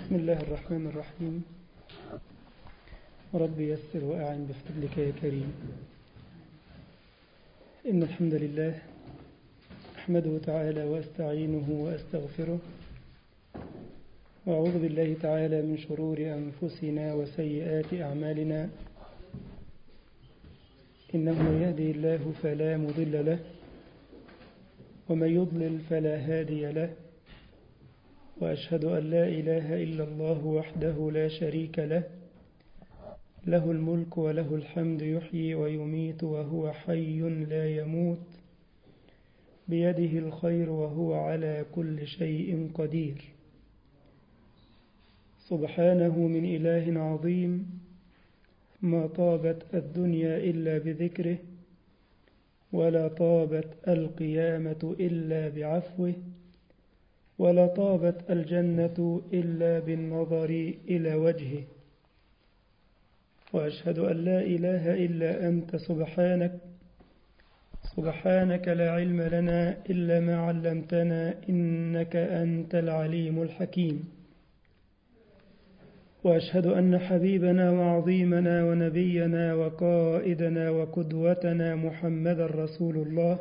بسم الله الرحمن الرحيم رب يسر وأعن بفضلك يا كريم إن الحمد لله أحمده تعالى وأستعينه وأستغفره وأعوذ بالله تعالى من شرور أنفسنا وسيئات أعمالنا إنه من يهدي الله فلا مضل له ومن يضلل فلا هادي له وأشهد أن لا إله إلا الله وحده لا شريك له له الملك وله الحمد يحيي ويميت وهو حي لا يموت بيده الخير وهو على كل شيء قدير سبحانه من إله عظيم ما طابت الدنيا إلا بذكره ولا طابت القيامة إلا بعفوه ولا طابت الجنة إلا بالنظر إلى وجهه وأشهد أن لا إله إلا أنت سبحانك سبحانك لا علم لنا إلا ما علمتنا إنك أنت العليم الحكيم وأشهد أن حبيبنا وعظيمنا ونبينا وقائدنا وقدوتنا محمد رسول الله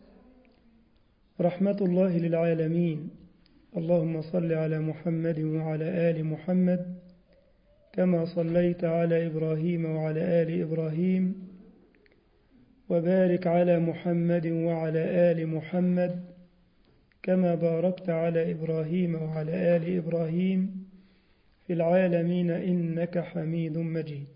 رحمة الله للعالمين اللهم صل على محمد وعلى آل محمد كما صليت على إبراهيم وعلى آل إبراهيم وبارك على محمد وعلى آل محمد كما باركت على إبراهيم وعلى آل إبراهيم في العالمين إنك حميد مجيد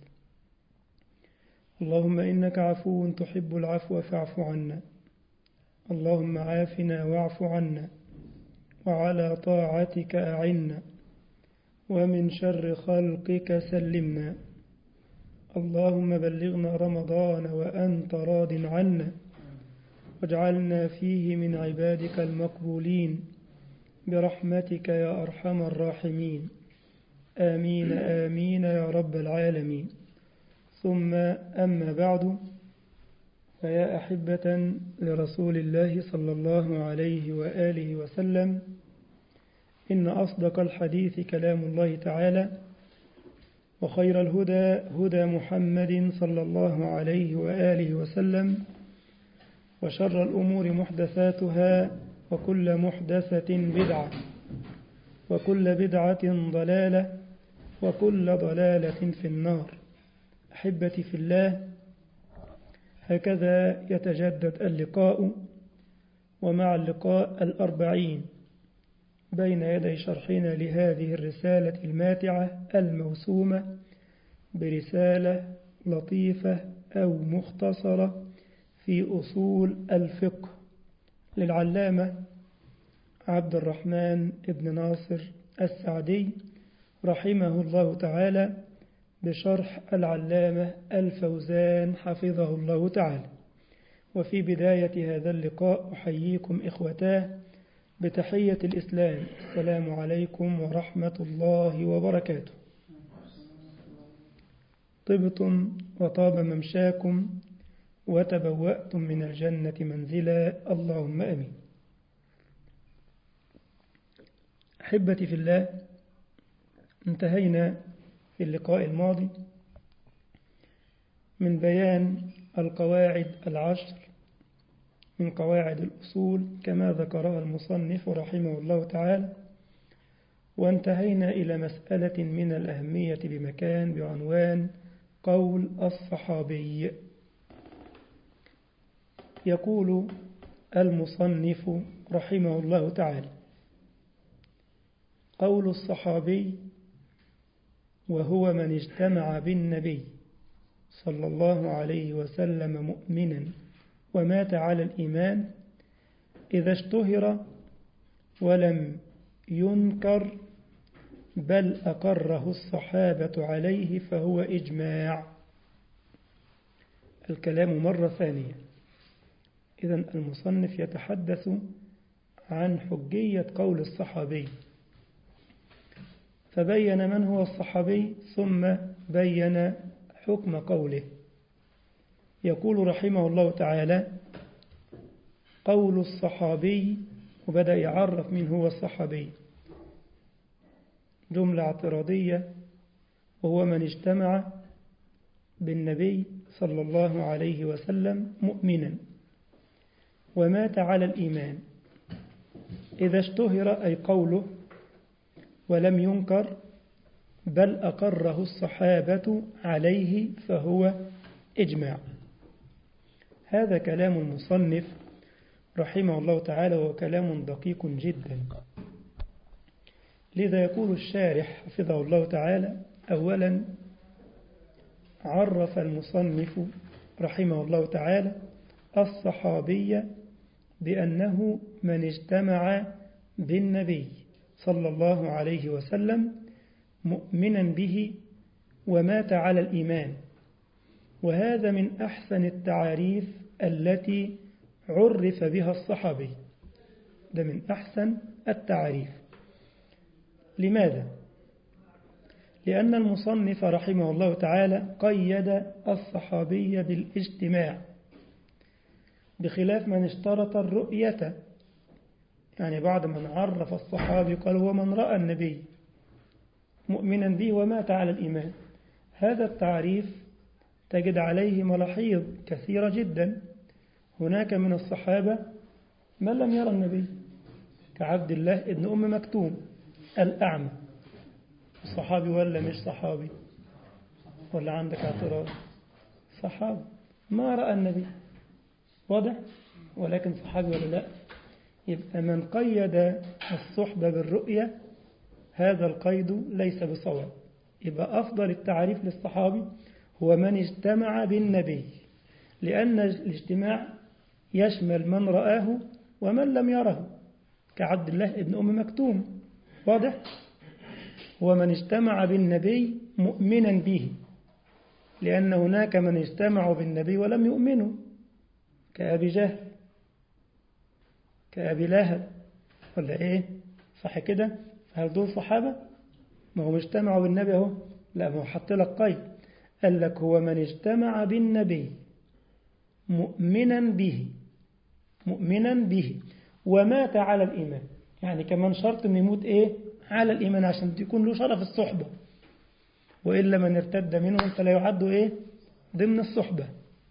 اللهم إنك عفو تحب العفو فاعف عنا اللهم عافنا واعف عنا وعلى طاعتك أعنا ومن شر خلقك سلمنا اللهم بلغنا رمضان وأنت راض عنا واجعلنا فيه من عبادك المقبولين برحمتك يا أرحم الراحمين آمين آمين يا رب العالمين ثم أما بعد فيا أحبة لرسول الله صلى الله عليه وآله وسلم إن أصدق الحديث كلام الله تعالى وخير الهدى هدى محمد صلى الله عليه وآله وسلم وشر الأمور محدثاتها وكل محدثة بدعة وكل بدعة ضلالة وكل ضلالة في النار أحبتي في الله هكذا يتجدد اللقاء ومع اللقاء الأربعين بين يدي شرحنا لهذه الرسالة الماتعة الموسومة برسالة لطيفة أو مختصرة في أصول الفقه للعلامة عبد الرحمن بن ناصر السعدي رحمه الله تعالى بشرح العلامة الفوزان حفظه الله تعالى وفي بداية هذا اللقاء أحييكم إخوتاه بتحية الإسلام السلام عليكم ورحمة الله وبركاته طبتم وطاب ممشاكم وتبوأتم من الجنة منزلا اللهم أمين أحبتي في الله انتهينا في اللقاء الماضي من بيان القواعد العشر من قواعد الأصول كما ذكرها المصنف رحمه الله تعالى وانتهينا إلى مسألة من الأهمية بمكان بعنوان قول الصحابي يقول المصنف رحمه الله تعالى قول الصحابي وهو من اجتمع بالنبي صلى الله عليه وسلم مؤمنا ومات على الإيمان إذا اشتهر ولم ينكر بل أقره الصحابة عليه فهو إجماع الكلام مرة ثانية إذا المصنف يتحدث عن حجية قول الصحابي فبين من هو الصحابي ثم بين حكم قوله يقول رحمه الله تعالى قول الصحابي وبدأ يعرف من هو الصحابي جملة اعتراضية وهو من اجتمع بالنبي صلى الله عليه وسلم مؤمنا ومات على الإيمان إذا اشتهر أي قوله ولم ينكر بل أقره الصحابة عليه فهو إجماع هذا كلام المصنف رحمه الله تعالى وهو كلام دقيق جدا لذا يقول الشارح حفظه الله تعالى أولا عرف المصنف رحمه الله تعالى الصحابي بأنه من اجتمع بالنبي صلى الله عليه وسلم مؤمنا به ومات على الإيمان وهذا من أحسن التعاريف التي عرف بها الصحابي ده من أحسن التعاريف لماذا؟ لأن المصنف رحمه الله تعالى قيد الصحابي بالاجتماع بخلاف من اشترط الرؤية يعني بعد من عرف الصحابي قال هو من رأى النبي مؤمنا به ومات على الإيمان هذا التعريف تجد عليه ملاحظ كثيرة جدا هناك من الصحابة من لم يرى النبي كعبد الله ابن أم مكتوم الأعمى صحابي ولا مش صحابي ولا عندك اعتراض صحابي ما رأى النبي واضح ولكن صحابي ولا لا يبقى من قيد الصحبة بالرؤية هذا القيد ليس بصواب يبقى أفضل التعريف للصحابي هو من اجتمع بالنبي لأن الاجتماع يشمل من رآه ومن لم يره كعبد الله ابن أم مكتوم واضح هو من اجتمع بالنبي مؤمنا به لأن هناك من اجتمعوا بالنبي ولم يؤمنوا كأبي جهل كأبي لهب ولا إيه صح كده هل دول صحابة ما هم اجتمعوا بالنبي اهو لا ما هو حط لك قيد قال لك هو من اجتمع بالنبي مؤمنا به مؤمنا به ومات على الإيمان يعني كمان شرط انه يموت ايه على الإيمان عشان يكون له شرف الصحبة وإلا من ارتد منهم فلا يعد ايه ضمن الصحبة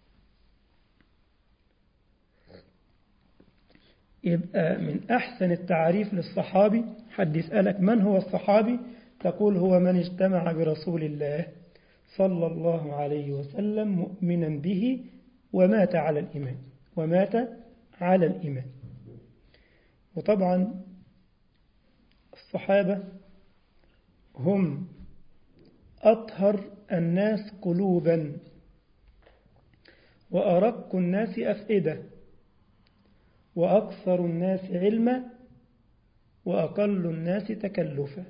يبقى من أحسن التعريف للصحابي حد يسألك من هو الصحابي تقول هو من اجتمع برسول الله صلى الله عليه وسلم مؤمنا به ومات على الإيمان ومات على الإيمان وطبعا الصحابة هم أطهر الناس قلوبا وأرق الناس أفئدة وأكثر الناس علما وأقل الناس تكلفا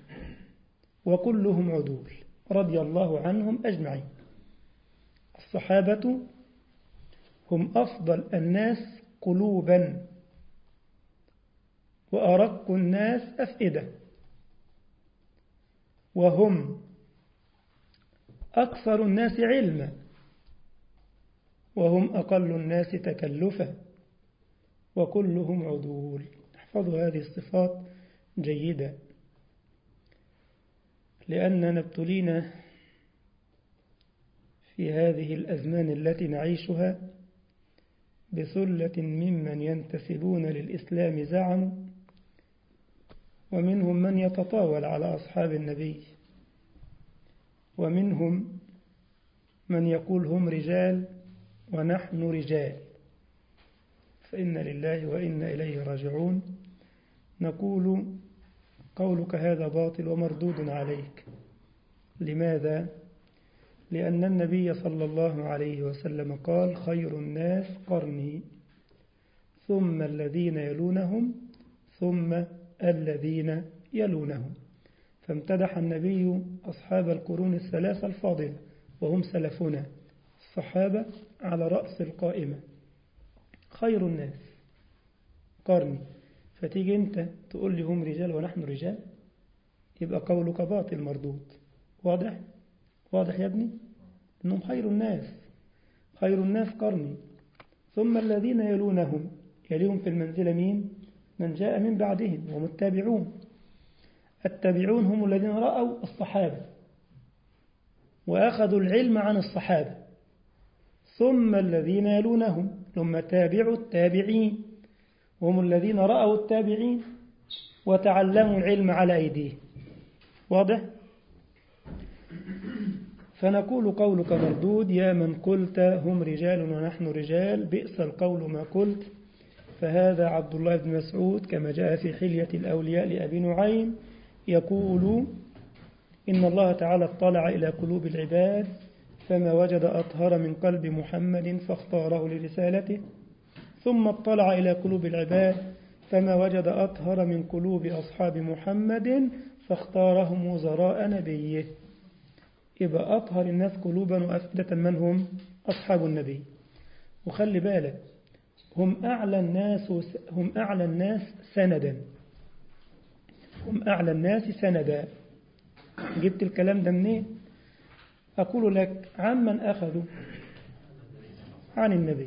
وكلهم عدول رضي الله عنهم أجمعين الصحابة هم أفضل الناس قلوبا وأرق الناس أفئدة وهم أكثر الناس علما وهم أقل الناس تكلفا وكلهم عدول احفظوا هذه الصفات جيدة لأننا ابتلينا في هذه الأزمان التي نعيشها بثلة ممن ينتسبون للإسلام زعموا ومنهم من يتطاول على أصحاب النبي ومنهم من يقول هم رجال ونحن رجال فإن لله وإنا إليه راجعون نقول قولك هذا باطل ومردود عليك لماذا؟ لأن النبي صلى الله عليه وسلم قال خير الناس قرني ثم الذين يلونهم ثم الذين يلونهم فامتدح النبي أصحاب القرون الثلاثة الفاضلة وهم سلفنا الصحابة على رأس القائمة خير الناس قرني فتيجي أنت تقول لي هم رجال ونحن رجال يبقى قولك باطل مردود واضح؟ واضح يا ابني؟ إنهم خير الناس خير الناس قرني ثم الذين يلونهم يليهم في المنزلة مين؟ من جاء من بعدهم ومتابعون التابعون هم الذين رأوا الصحابة وأخذوا العلم عن الصحابة ثم الذين يلونهم ثم تابعوا التابعين هم الذين رأوا التابعين وتعلموا العلم على أيديهم واضح؟ فنقول قولك مردود يا من قلت هم رجال ونحن رجال بئس القول ما قلت فهذا عبد الله بن مسعود كما جاء في حلية الأولياء لأبي نعيم يقول إن الله تعالى اطلع إلى قلوب العباد فما وجد أطهر من قلب محمد فاختاره لرسالته ثم اطلع إلى قلوب العباد فما وجد أطهر من قلوب أصحاب محمد فاختارهم وزراء نبيه يبقى أطهر الناس قلوبا وأفئدة من هم أصحاب النبي وخلي بالك هم أعلى الناس هم أعلى الناس سندا هم أعلى الناس سندا جبت الكلام ده منين أقول لك عمن أخذوا عن النبي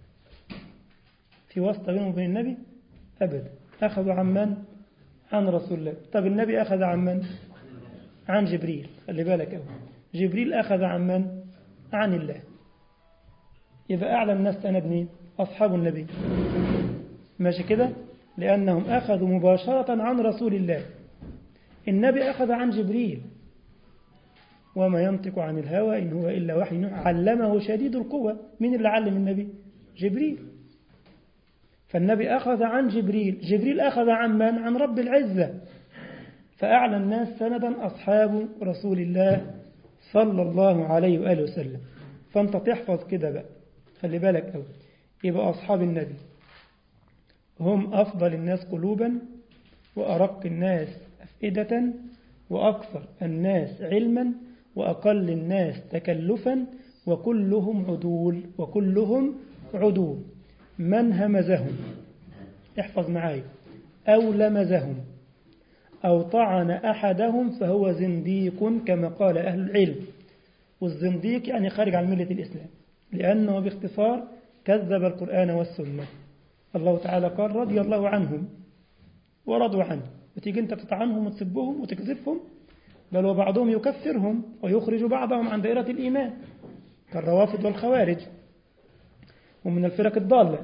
في واسطة بينهم وبين النبي أبدا أخذوا عن من عن رسول الله طب النبي أخذ عن من عن جبريل خلي بالك أهو جبريل أخذ عن من عن الله يبقى أعلى الناس سند مين أصحاب النبي ماشي كده لأنهم أخذوا مباشرة عن رسول الله النبي أخذ عن جبريل وما ينطق عن الهوى إن هو إلا وحي علمه شديد القوة من اللي علم النبي جبريل فالنبي أخذ عن جبريل جبريل أخذ عن من عن رب العزة فأعلى الناس سندا أصحاب رسول الله صلى الله عليه وآله وسلم فأنت تحفظ كده بقى خلي بالك أول يبقى أصحاب النبي هم أفضل الناس قلوبا وأرق الناس أفئدة وأكثر الناس علما وأقل الناس تكلفا وكلهم عدول وكلهم عدول من همزهم احفظ معايا أو لمزهم أو طعن أحدهم فهو زنديق كما قال أهل العلم والزنديق يعني خارج عن ملة الإسلام لأنه باختصار كذب القرآن والسنة الله تعالى قال رضي الله عنهم ورضوا عنه وتيجي أنت تطعنهم وتسبهم وتكذبهم بل وبعضهم يكفرهم ويخرج بعضهم عن دائرة الإيمان كالروافض والخوارج ومن الفرق الضالة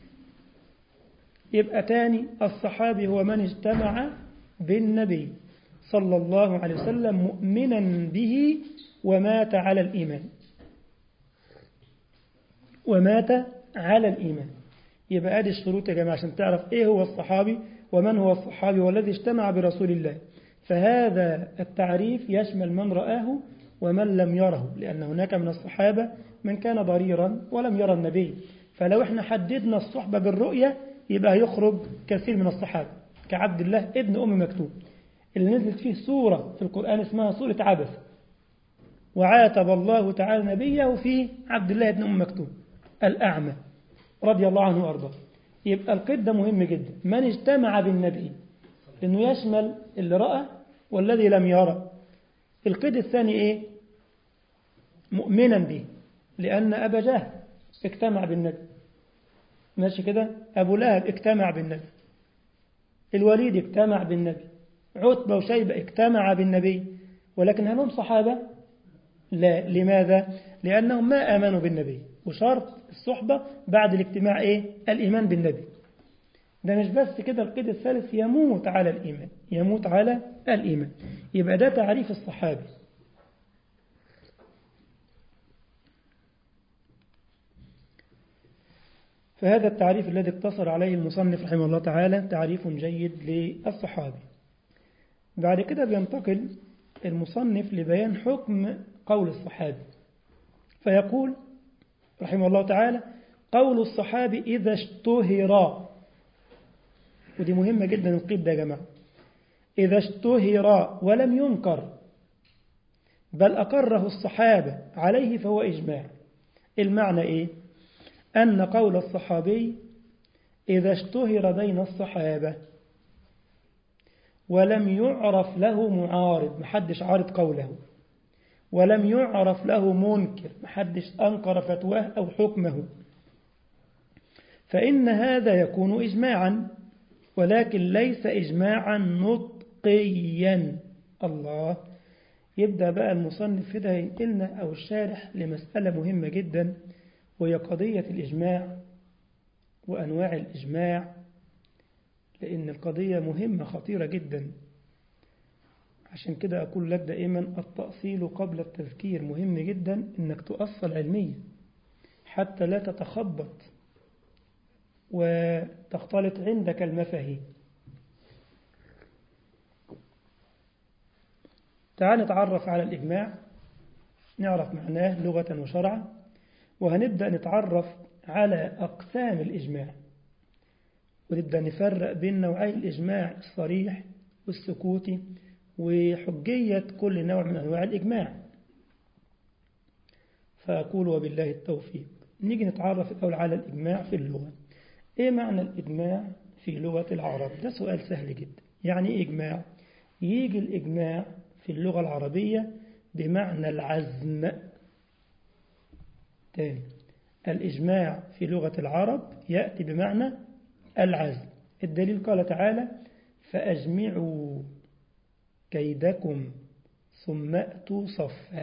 يبقى تاني الصحابي هو من اجتمع بالنبي صلى الله عليه وسلم مؤمنا به ومات على الإيمان ومات على الإيمان يبقى ادي الشروط يا جماعة عشان تعرف ايه هو الصحابي ومن هو الصحابي والذي اجتمع برسول الله فهذا التعريف يشمل من رآه ومن لم يره لأن هناك من الصحابة من كان ضريرا ولم يرى النبي فلو احنا حددنا الصحبة بالرؤية يبقى يخرج كثير من الصحابة كعبد الله ابن أم مكتوب اللي نزلت فيه سورة في القرآن اسمها سورة عبس وعاتب الله تعالى نبيه في عبد الله ابن أم مكتوب الأعمى رضي الله عنه وأرضاه يبقى القيد ده مهم جدا من اجتمع بالنبي لأنه يشمل اللي رأى والذي لم يرى القيد الثاني إيه مؤمنا به لأن أبا جهل اجتمع بالنبي ماشي كده أبو لهب اجتمع بالنبي الوليد اجتمع بالنبي عتبة وشيبة اجتمع بالنبي ولكن هل هم صحابة لا لماذا لأنهم ما آمنوا بالنبي وشرط الصحبة بعد الاجتماع إيه الإيمان بالنبي ده مش بس كده القيد الثالث يموت على الإيمان يموت على الإيمان يبقى ده تعريف الصحابي فهذا التعريف الذي اقتصر عليه المصنف رحمه الله تعالى تعريف جيد للصحابي بعد كده بينتقل المصنف لبيان حكم قول الصحابي فيقول رحمه الله تعالى قول الصحابي إذا اشتهر ودي مهمة جدا القيد ده يا جماعة إذا اشتهر ولم ينكر بل أقره الصحابة عليه فهو إجماع المعنى إيه أن قول الصحابي إذا اشتهر بين الصحابة ولم يعرف له معارض محدش عارض قوله ولم يعرف له منكر محدش أنكر فتواه أو حكمه فإن هذا يكون إجماعا ولكن ليس إجماعا رقيا الله يبدأ بقى المصنف كده ينقلنا أو الشارح لمسألة مهمة جدا وهي قضية الإجماع وأنواع الإجماع لأن القضية مهمة خطيرة جدا عشان كده أقول لك دائما التأصيل قبل التذكير مهم جدا أنك تؤصل علميا حتى لا تتخبط وتختلط عندك المفاهيم تعال نتعرف على الإجماع نعرف معناه لغة وشرعا وهنبدأ نتعرف على أقسام الإجماع ونبدأ نفرق بين نوعي الإجماع الصريح والسكوتي وحجية كل نوع من أنواع الإجماع فأقول وبالله التوفيق نيجي نتعرف الأول على الإجماع في اللغة إيه معنى الإجماع في لغة العرب ده سؤال سهل جدا يعني إيه إجماع يجي الإجماع في اللغة العربية بمعنى العزم تاني الإجماع في لغة العرب يأتي بمعنى العزم الدليل قال تعالى فأجمعوا كيدكم ثم أتوا صفا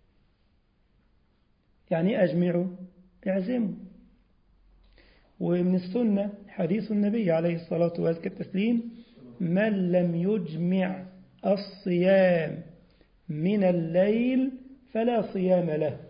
يعني أجمعوا اعزموا ومن السنة حديث النبي عليه الصلاة والتسليم من لم يجمع الصيام من الليل فلا صيام له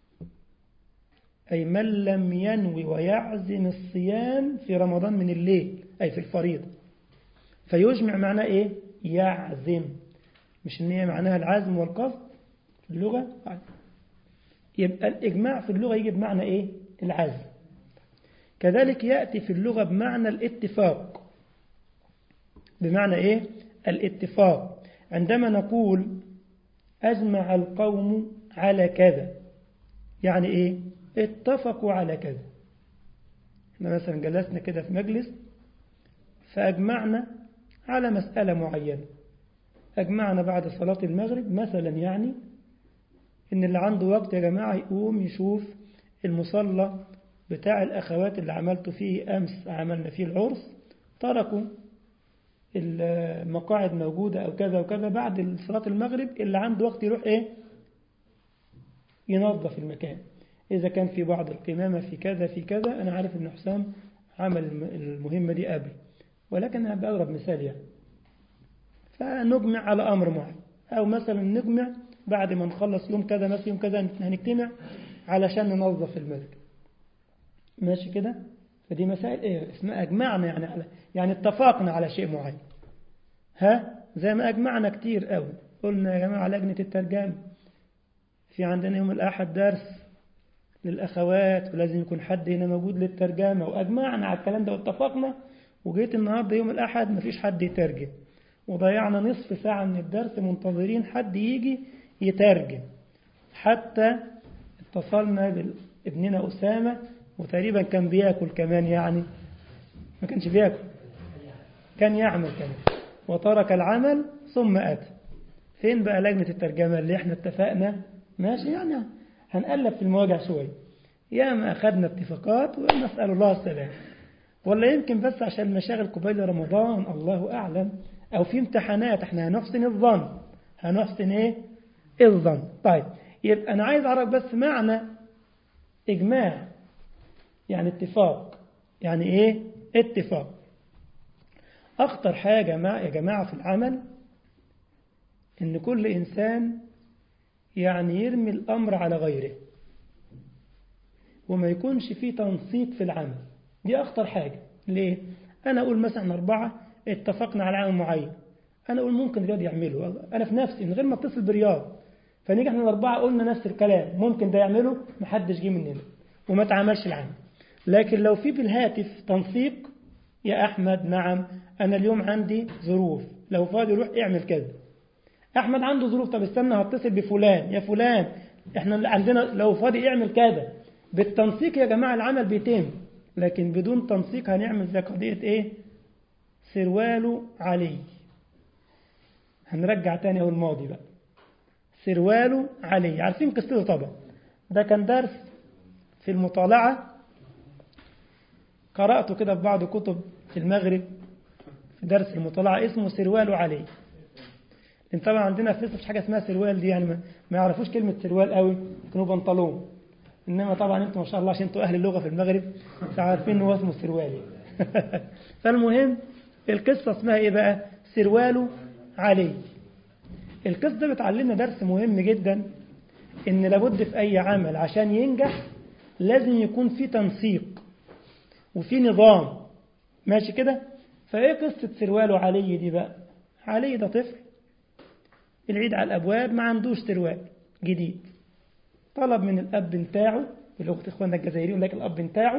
أي من لم ينوي ويعزم الصيام في رمضان من الليل أي في الفريضة فيجمع معناه إيه يعزم مش ان هي معناها العزم والقصد في اللغة يبقى الإجماع في اللغة يجي بمعنى إيه العزم كذلك يأتي في اللغة بمعنى الاتفاق بمعنى إيه الاتفاق عندما نقول أجمع القوم على كذا يعني إيه اتفقوا على كذا احنا مثلا جلسنا كده في مجلس فأجمعنا على مسألة معينة أجمعنا بعد صلاة المغرب مثلا يعني إن اللي عنده وقت يا جماعة يقوم يشوف المصلى بتاع الأخوات اللي عملته فيه أمس عملنا فيه العرس تركوا المقاعد موجودة أو كذا وكذا بعد صلاة المغرب اللي عنده وقت يروح إيه ينظف المكان إذا كان في بعض القمامة في كذا في كذا أنا عارف إن حسام عمل المهمة دي قبل ولكن أنا بأضرب مثال يعني فنجمع على أمر معين أو مثلا نجمع بعد ما نخلص يوم كذا مثلا يوم كذا هنجتمع علشان ننظف المسجد ماشي كده فدي مسائل إيه اسمها أجمعنا يعني على يعني اتفقنا على شيء معين ها زي ما أجمعنا كتير قوي قلنا يا جماعة لجنة الترجمة في عندنا يوم الأحد درس للأخوات ولازم يكون حد هنا موجود للترجمة وأجمعنا على الكلام ده واتفقنا وجيت النهاردة يوم الأحد مفيش حد يترجم وضيعنا نصف ساعة من الدرس منتظرين حد يجي يترجم حتى اتصلنا بابننا أسامة وتقريبا كان بياكل كمان يعني ما كانش بياكل كان يعمل كمان وترك العمل ثم أتى فين بقى لجنة الترجمة اللي احنا اتفقنا ماشي يعني هنقلب في المواجع شوية يا ما أخذنا اتفاقات ونسأل الله السلام ولا يمكن بس عشان مشاغل قبيل رمضان الله أعلم أو في امتحانات احنا هنحسن الظن هنحسن ايه الظن طيب يبقى أنا عايز أعرف بس معنى إجماع يعني اتفاق يعني ايه اتفاق أخطر حاجة مع يا جماعة في العمل إن كل إنسان يعني يرمي الأمر على غيره وما يكونش فيه تنسيق في العمل دي أخطر حاجة ليه؟ أنا أقول مثلا أربعة اتفقنا على عمل معين أنا أقول ممكن رياض يعمله أنا في نفسي من غير ما اتصل برياض فنيجي احنا الأربعة قلنا نفس الكلام ممكن ده يعمله محدش جه مننا وما تعملش العمل لكن لو في بالهاتف تنسيق يا أحمد نعم أنا اليوم عندي ظروف لو فاضي روح اعمل كذا أحمد عنده ظروف طب استنى هتصل بفلان يا فلان احنا عندنا لو فاضي اعمل كذا بالتنسيق يا جماعة العمل بيتم لكن بدون تنسيق هنعمل زي قضية ايه سروال علي هنرجع تاني اهو الماضي بقى سروال علي عارفين قصته طبعا ده كان درس في المطالعة قرأته كده في بعض كتب في المغرب في درس المطالعة اسمه سروال علي انت طبعا عندنا في مصر مفيش حاجه اسمها سروال دي يعني ما, ما يعرفوش كلمه سروال قوي كانوا بنطلون انما طبعا انتم ما شاء الله عشان انتوا اهل اللغه في المغرب عارفين ان هو اسمه سروال فالمهم القصه اسمها ايه بقى سروال علي القصه ده بتعلمنا درس مهم جدا ان لابد في اي عمل عشان ينجح لازم يكون في تنسيق وفي نظام ماشي كده فايه قصه سروال علي دي بقى علي ده طفل العيد على الابواب ما عندوش سروال جديد طلب من الاب بتاعه بلغه اخواننا الجزائريين لك الاب بتاعه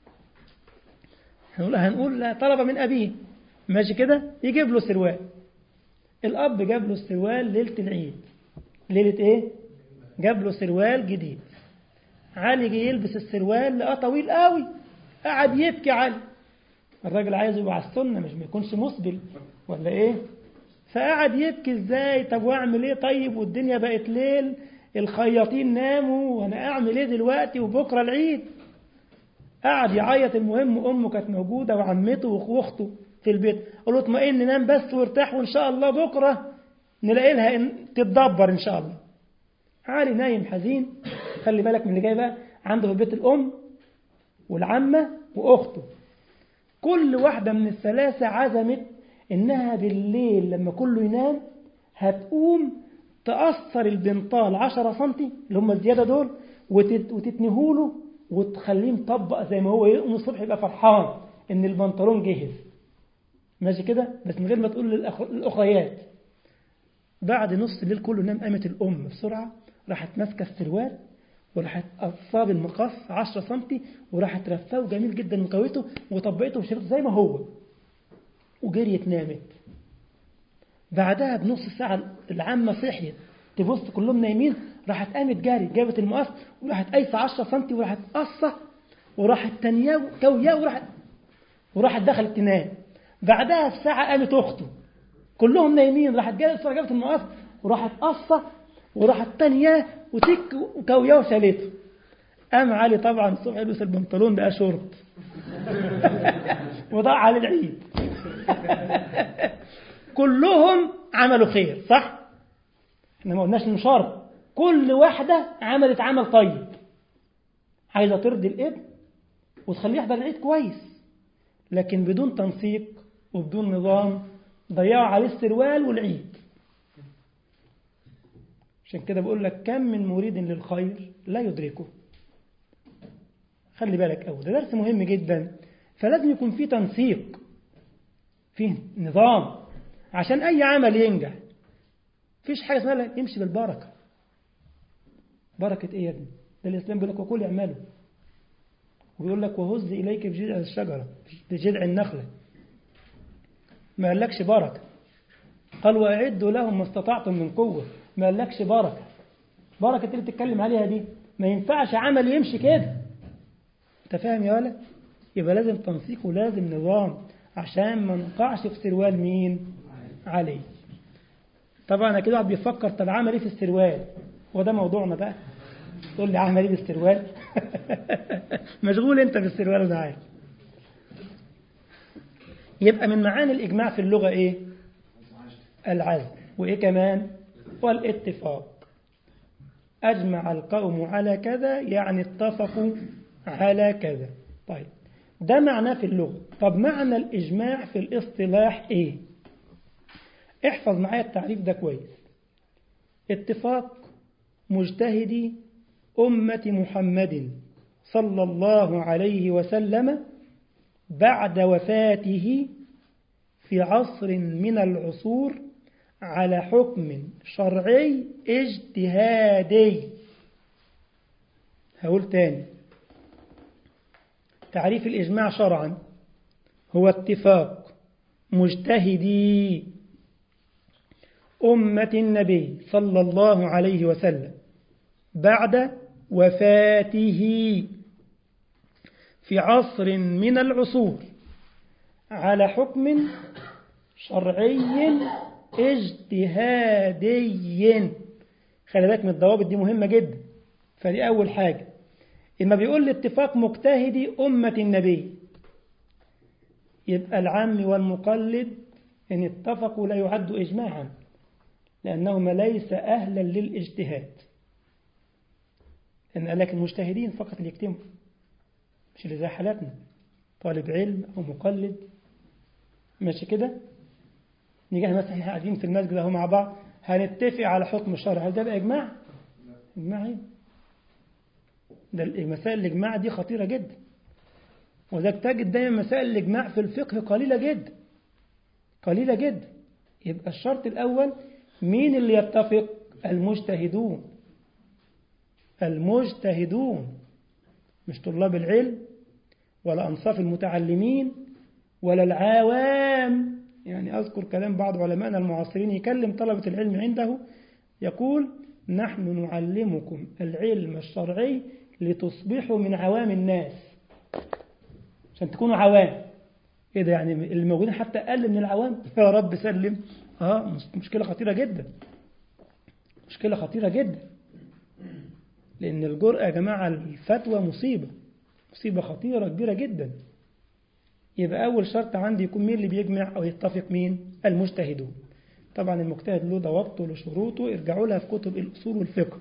هنقول هنقول لا طلب من ابيه ماشي كده يجيب له سروال الاب جاب له السروال ليله العيد ليله ايه جاب له سروال جديد علي جه يلبس السروال لقاه طويل قوي قعد يبكي علي الراجل عايز يبقى على السنه مش ما يكونش مسبل ولا ايه فقعد يبكي ازاي طب واعمل ايه طيب والدنيا بقت ليل الخياطين ناموا وانا اعمل ايه دلوقتي وبكره العيد قعد يعيط المهم امه كانت موجوده وعمته واخته في البيت قالوا اطمئن نام بس وارتاح وان شاء الله بكره نلاقي لها إن تتدبر ان شاء الله علي نايم حزين خلي بالك من اللي جاي بقى عنده في البيت الام والعمه واخته كل واحده من الثلاثه عزمت انها بالليل لما كله ينام هتقوم تأثر البنطال 10 سم اللي هم الزيادة دول وتتنهوله وتخليه مطبق زي ما هو يقوم الصبح يبقى فرحان ان البنطلون جهز ماشي كده بس من غير ما تقول للأخريات بعد نص الليل كله نام قامت الأم بسرعة راحت ماسكة السروال وراحت قصاه بالمقص 10 سم وراحت رفاه جميل جدا وقويته وطبقته وشربته زي ما هو وجريت نامت بعدها بنص ساعة العامة صحيت تبص كلهم نايمين راحت قامت جاري جابت المقص وراحت قايسة 10 سم وراحت قصة وراحت تانياه كوياه وراحت وراحت دخلت تنام بعدها بساعة قامت أخته كلهم نايمين راحت جايه الصورة جابت المقص وراحت قصة وراحت تانياه وتك وكوياه وشالته قام علي طبعا الصبح يلبس البنطلون بقى شورت وضاع على العيد كلهم عملوا خير صح احنا ما قلناش انه شر كل واحدة عملت عمل طيب عايزة ترضي الابن وتخليه يحضر العيد كويس لكن بدون تنسيق وبدون نظام ضيعوا عليه السروال والعيد عشان كده بقول لك كم من مريد للخير لا يدركه خلي بالك أول ده درس مهم جدا فلازم يكون في تنسيق فيه نظام عشان أي عمل ينجح فيش حاجة اسمها يمشي بالبركة بركة إيه يا ابني ده الإسلام بيقول لك وكل اعمله ويقول لك وهز إليك بجذع الشجرة بجذع النخلة ما قالكش بركة قال وأعدوا لهم ما استطعتم من قوة ما قالكش بركة بركة اللي بتتكلم عليها دي ما ينفعش عمل يمشي كده انت فاهم يا ولد يبقى لازم تنسيق ولازم نظام عشان ما نقعش في سروال مين علي طبعا كده واحد بيفكر طب عمل ايه في السروال هو ده موضوعنا بقى تقول لي عمل ايه بالسروال مشغول انت بالسروال انا عارف يبقى من معاني الاجماع في اللغه ايه العزم وايه كمان والاتفاق اجمع القوم على كذا يعني اتفقوا على كذا طيب ده معناه في اللغة طب معنى الإجماع في الاصطلاح إيه احفظ معايا التعريف ده كويس اتفاق مجتهدي أمة محمد صلى الله عليه وسلم بعد وفاته في عصر من العصور على حكم شرعي اجتهادي هقول تاني تعريف الإجماع شرعا هو اتفاق مجتهدي أمة النبي صلى الله عليه وسلم بعد وفاته في عصر من العصور على حكم شرعي اجتهادي خلي بالك من الضوابط دي مهمة جدا فدي أول حاجة إما بيقول الاتفاق مجتهدي أمة النبي يبقى العام والمقلد إن اتفقوا لا يعد إجماعا لأنهما ليس أهلا للاجتهاد لأن قال لك المجتهدين فقط اللي يكتموا مش اللي زي حالاتنا طالب علم أو مقلد ماشي كده نيجي احنا مثلا قاعدين في المسجد اهو مع بعض هنتفق على حكم الشرع هل ده بقى إجماع؟ إجماع إيه؟ ده مسائل الإجماع دي خطيرة جدا وذلك تجد دايما مسائل الإجماع في الفقه قليلة جدا قليلة جدا يبقى الشرط الأول مين اللي يتفق المجتهدون المجتهدون مش طلاب العلم ولا أنصاف المتعلمين ولا العوام يعني أذكر كلام بعض علمائنا المعاصرين يكلم طلبة العلم عنده يقول نحن نعلمكم العلم الشرعي لتصبحوا من عوام الناس عشان تكونوا عوام ايه ده يعني اللي موجودين حتى اقل من العوام يا رب سلم اه مشكله خطيره جدا مشكله خطيره جدا لان الجرأة يا جماعه الفتوى مصيبه مصيبه خطيره كبيره جدا يبقى اول شرط عندي يكون مين اللي بيجمع او يتفق مين المجتهدون طبعا المجتهد له ضوابطه له شروطه ارجعوا لها في كتب الاصول والفقه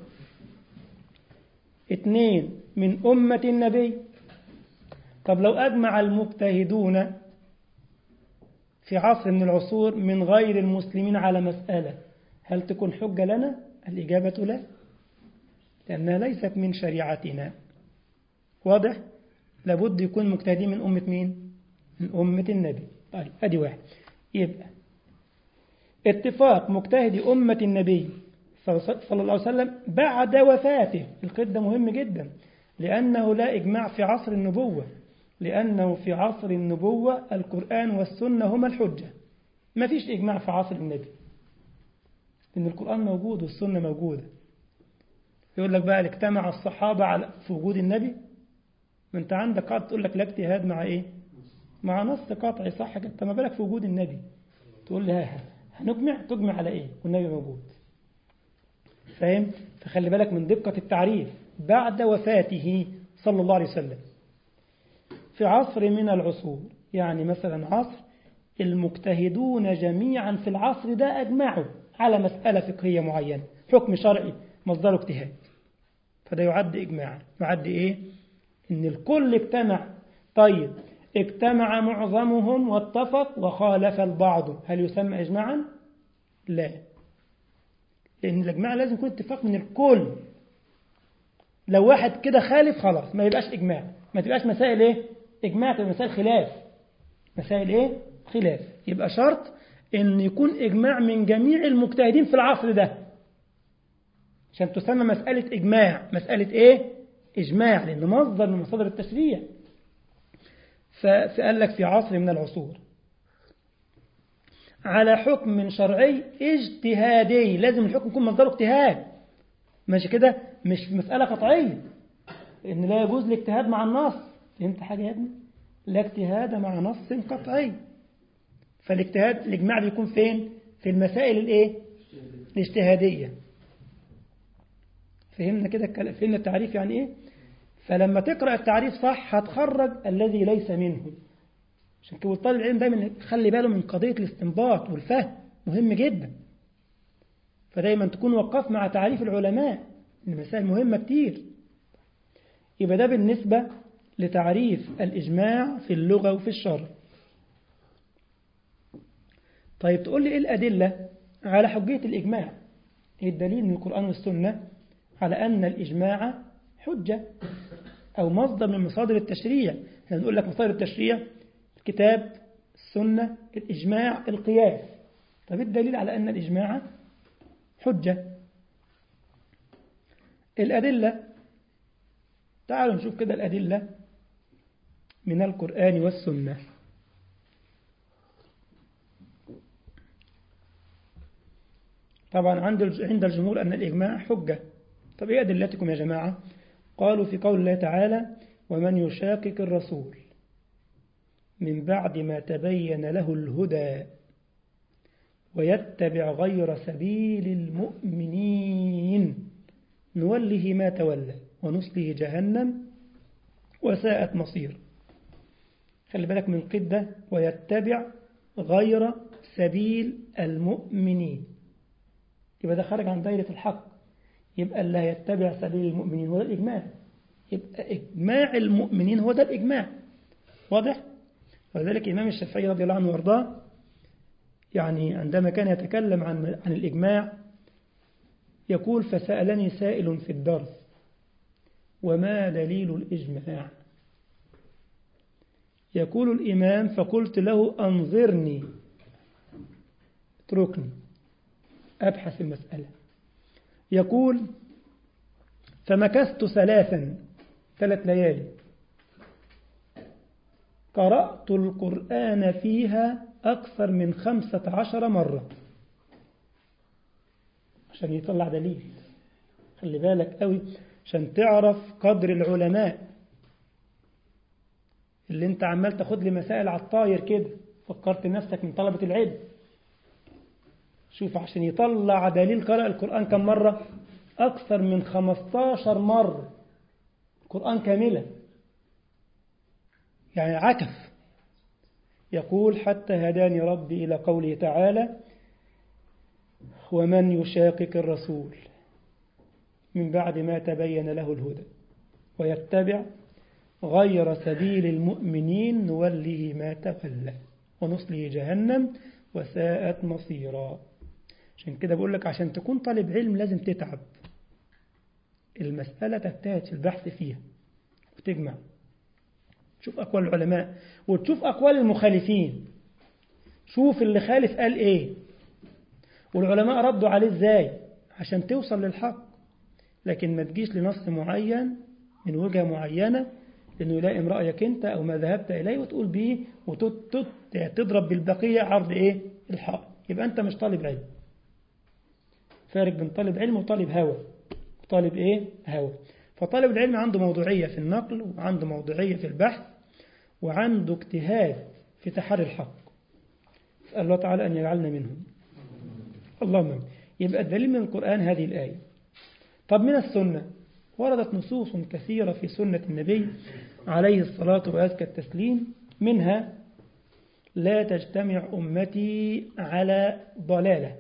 اثنين من أمة النبي طب لو أجمع المجتهدون في عصر من العصور من غير المسلمين على مسألة هل تكون حجة لنا؟ الإجابة لا لأنها ليست من شريعتنا واضح؟ لابد يكون مجتهدين من أمة مين؟ من أمة النبي طيب أدي واحد يبقى اتفاق مجتهد أمة النبي صلى الله عليه وسلم بعد وفاته القيد ده مهم جدا لأنه لا إجماع في عصر النبوة لأنه في عصر النبوة القرآن والسنة هما الحجة ما فيش إجماع في عصر النبي لأن القرآن موجود والسنة موجودة يقول لك بقى اجتمع الصحابة على في وجود النبي ما انت عندك قاعدة تقول لك لا اجتهاد مع ايه مع نص قطعي صح كده ما بالك في وجود النبي تقول لي ها هنجمع تجمع على ايه والنبي موجود فاهم فخلي بالك من دقة التعريف بعد وفاته صلى الله عليه وسلم في عصر من العصور يعني مثلا عصر المجتهدون جميعا في العصر ده أجمعوا على مسألة فقهية معينة حكم شرعي مصدره اجتهاد فده يعد إجماعا يعد إيه إن الكل اجتمع طيب اجتمع معظمهم واتفق وخالف البعض هل يسمى إجماعا لا لأن الإجماع لازم يكون اتفاق من الكل لو واحد كده خالف خلاص ما يبقاش إجماع ما تبقاش مسائل إيه إجماع تبقى مسائل خلاف مسائل إيه خلاف يبقى شرط إن يكون إجماع من جميع المجتهدين في العصر ده عشان تسمى مسألة إجماع مسألة إيه إجماع لأنه مصدر من مصادر التشريع فقال لك في عصر من العصور على حكم شرعي اجتهادي لازم الحكم يكون مصدره اجتهاد ماشي كده مش مسألة قطعية إن لا يجوز الاجتهاد مع النص فهمت حاجة يا ابني لا اجتهاد مع نص قطعي فالاجتهاد الإجماع بيكون فين في المسائل الايه الاجتهادية فهمنا كده فهمنا التعريف يعني ايه فلما تقرأ التعريف صح هتخرج الذي ليس منه عشان كده طالب العلم دايما خلي باله من قضية الاستنباط والفهم مهم جدا فدايما تكون وقف مع تعريف العلماء المسائل مهمة كتير يبقى ده بالنسبة لتعريف الإجماع في اللغة وفي الشرع طيب تقول لي إيه الأدلة على حجية الإجماع إيه الدليل من القرآن والسنة على أن الإجماع حجة أو مصدر من مصادر التشريع احنا نقول لك مصادر التشريع الكتاب السنة الإجماع القياس طب الدليل على أن الإجماع حجة الأدلة تعالوا نشوف كده الأدلة من القرآن والسنة طبعا عند عند الجمهور أن الإجماع حجة طب إيه أدلتكم يا جماعة قالوا في قول الله تعالى ومن يشاقق الرسول من بعد ما تبين له الهدى ويتبع غير سبيل المؤمنين نوله ما تولى ونصله جهنم وساءت مصير خلي بالك من قدة ويتبع غير سبيل المؤمنين يبقى ده خارج عن دايرة الحق يبقى اللي هيتبع سبيل المؤمنين هو ده الإجماع يبقى إجماع المؤمنين هو ده الإجماع واضح؟ ولذلك الإمام الشافعي رضي الله عنه وارضاه يعني عندما كان يتكلم عن عن الإجماع يقول فسألني سائل في الدرس وما دليل الإجماع يقول الإمام فقلت له أنظرني اتركني أبحث المسألة يقول فمكثت ثلاثا ثلاث ليالي قرأت القرآن فيها أكثر من خمسة عشر مرة عشان يطلع دليل خلي بالك قوي عشان تعرف قدر العلماء اللي انت عمال تاخد لي مسائل على الطاير كده فكرت نفسك من طلبة العلم شوف عشان يطلع دليل قرأ القرآن كم مرة أكثر من 15 مرة القرآن كاملة يعني عكف يقول حتى هداني ربي إلى قوله تعالى ومن يشاقق الرسول من بعد ما تبين له الهدى ويتبع غير سبيل المؤمنين نوله ما تولى ونصله جهنم وساءت مصيرا عشان كده بقول لك عشان تكون طالب علم لازم تتعب المسألة تحتاج البحث فيها وتجمع تشوف أقوال العلماء وتشوف أقوال المخالفين شوف اللي خالف قال إيه والعلماء ردوا عليه إزاي عشان توصل للحق لكن ما تجيش لنص معين من وجهة معينة لأنه يلائم رأيك أنت أو ما ذهبت إليه وتقول به وتضرب بالبقية عرض إيه الحق يبقى أنت مش طالب علم فارق بين طالب علم وطالب هوى طالب إيه هوى فطالب العلم عنده موضوعية في النقل وعنده موضوعية في البحث وعنده اجتهاد في تحري الحق اسأل الله تعالى أن يجعلنا منهم اللهم يبقى الدليل من القرآن هذه الآية طب من السنة وردت نصوص كثيرة في سنة النبي عليه الصلاة وأزكى التسليم منها لا تجتمع أمتي على ضلالة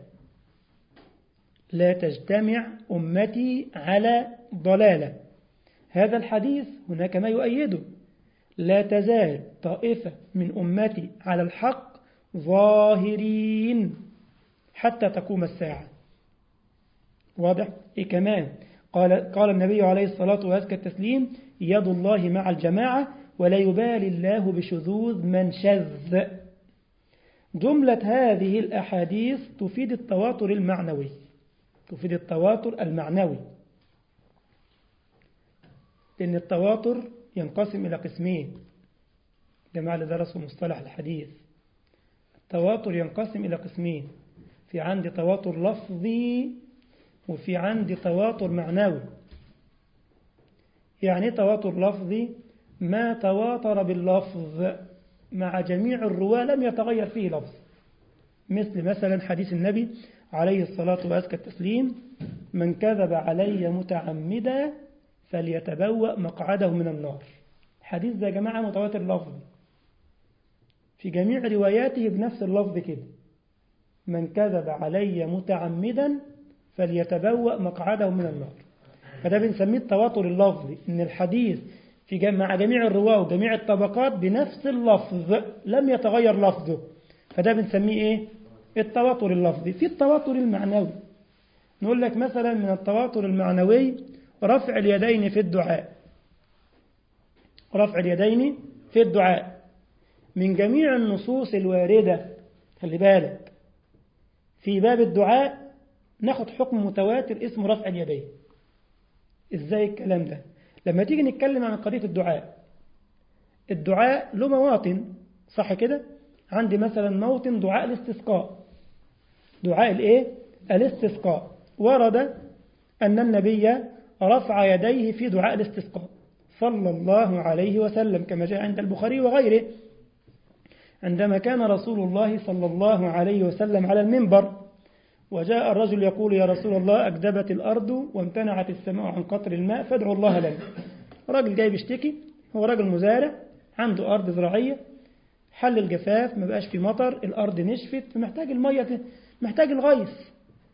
لا تجتمع أمتي على ضلالة هذا الحديث هناك ما يؤيده لا تزال طائفة من أمتي على الحق ظاهرين حتى تقوم الساعة واضح؟ إيه كمان قال, قال النبي عليه الصلاة وأزكى التسليم يد الله مع الجماعة ولا يبالي الله بشذوذ من شذ جملة هذه الأحاديث تفيد التواتر المعنوي تفيد التواتر المعنوي لأن التواتر ينقسم إلى قسمين جماعة اللي درسوا مصطلح الحديث التواتر ينقسم إلى قسمين في عندي تواتر لفظي وفي عندي تواتر معنوي يعني تواتر لفظي ما تواتر باللفظ مع جميع الرواة لم يتغير فيه لفظ مثل مثلا حديث النبي عليه الصلاة وأزكى التسليم من كذب علي متعمدا فليتبوأ مقعده من النار حديث ده يا جماعة متواتر لفظي في جميع رواياته بنفس اللفظ كده من كذب علي متعمدا فليتبوأ مقعده من النار فده بنسميه التواتر اللفظي ان الحديث في جم... مع جميع الرواه وجميع الطبقات بنفس اللفظ لم يتغير لفظه فده بنسميه ايه التواتر اللفظي في التواتر المعنوي نقول لك مثلا من التواتر المعنوي رفع اليدين في الدعاء رفع اليدين في الدعاء من جميع النصوص الواردة خلي بالك في باب الدعاء ناخد حكم متواتر اسمه رفع اليدين ازاي الكلام ده لما تيجي نتكلم عن قضية الدعاء الدعاء له مواطن صح كده عندي مثلا موطن دعاء الاستسقاء دعاء الايه الاستسقاء ورد أن النبي رفع يديه في دعاء الاستسقاء صلى الله عليه وسلم كما جاء عند البخاري وغيره عندما كان رسول الله صلى الله عليه وسلم على المنبر وجاء الرجل يقول يا رسول الله أكدبت الأرض وامتنعت السماء عن قطر الماء فادعوا الله لنا راجل جاي بيشتكي هو راجل مزارع عنده أرض زراعية حل الجفاف ما بقاش في مطر الأرض نشفت فمحتاج المية محتاج الغيث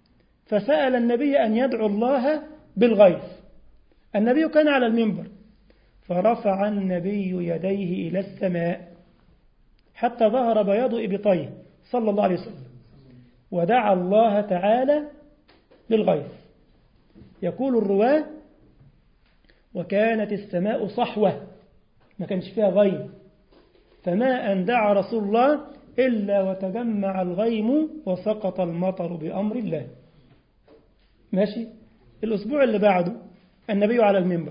فسأل النبي أن يدعو الله بالغيث النبي كان على المنبر فرفع النبي يديه إلى السماء حتى ظهر بياض إبطيه صلى الله عليه وسلم ودعا الله تعالى بالغيث يقول الرواة وكانت السماء صحوة ما كانش فيها غيم فما أن دعا رسول الله إلا وتجمع الغيم وسقط المطر بأمر الله ماشي الأسبوع اللي بعده النبي على المنبر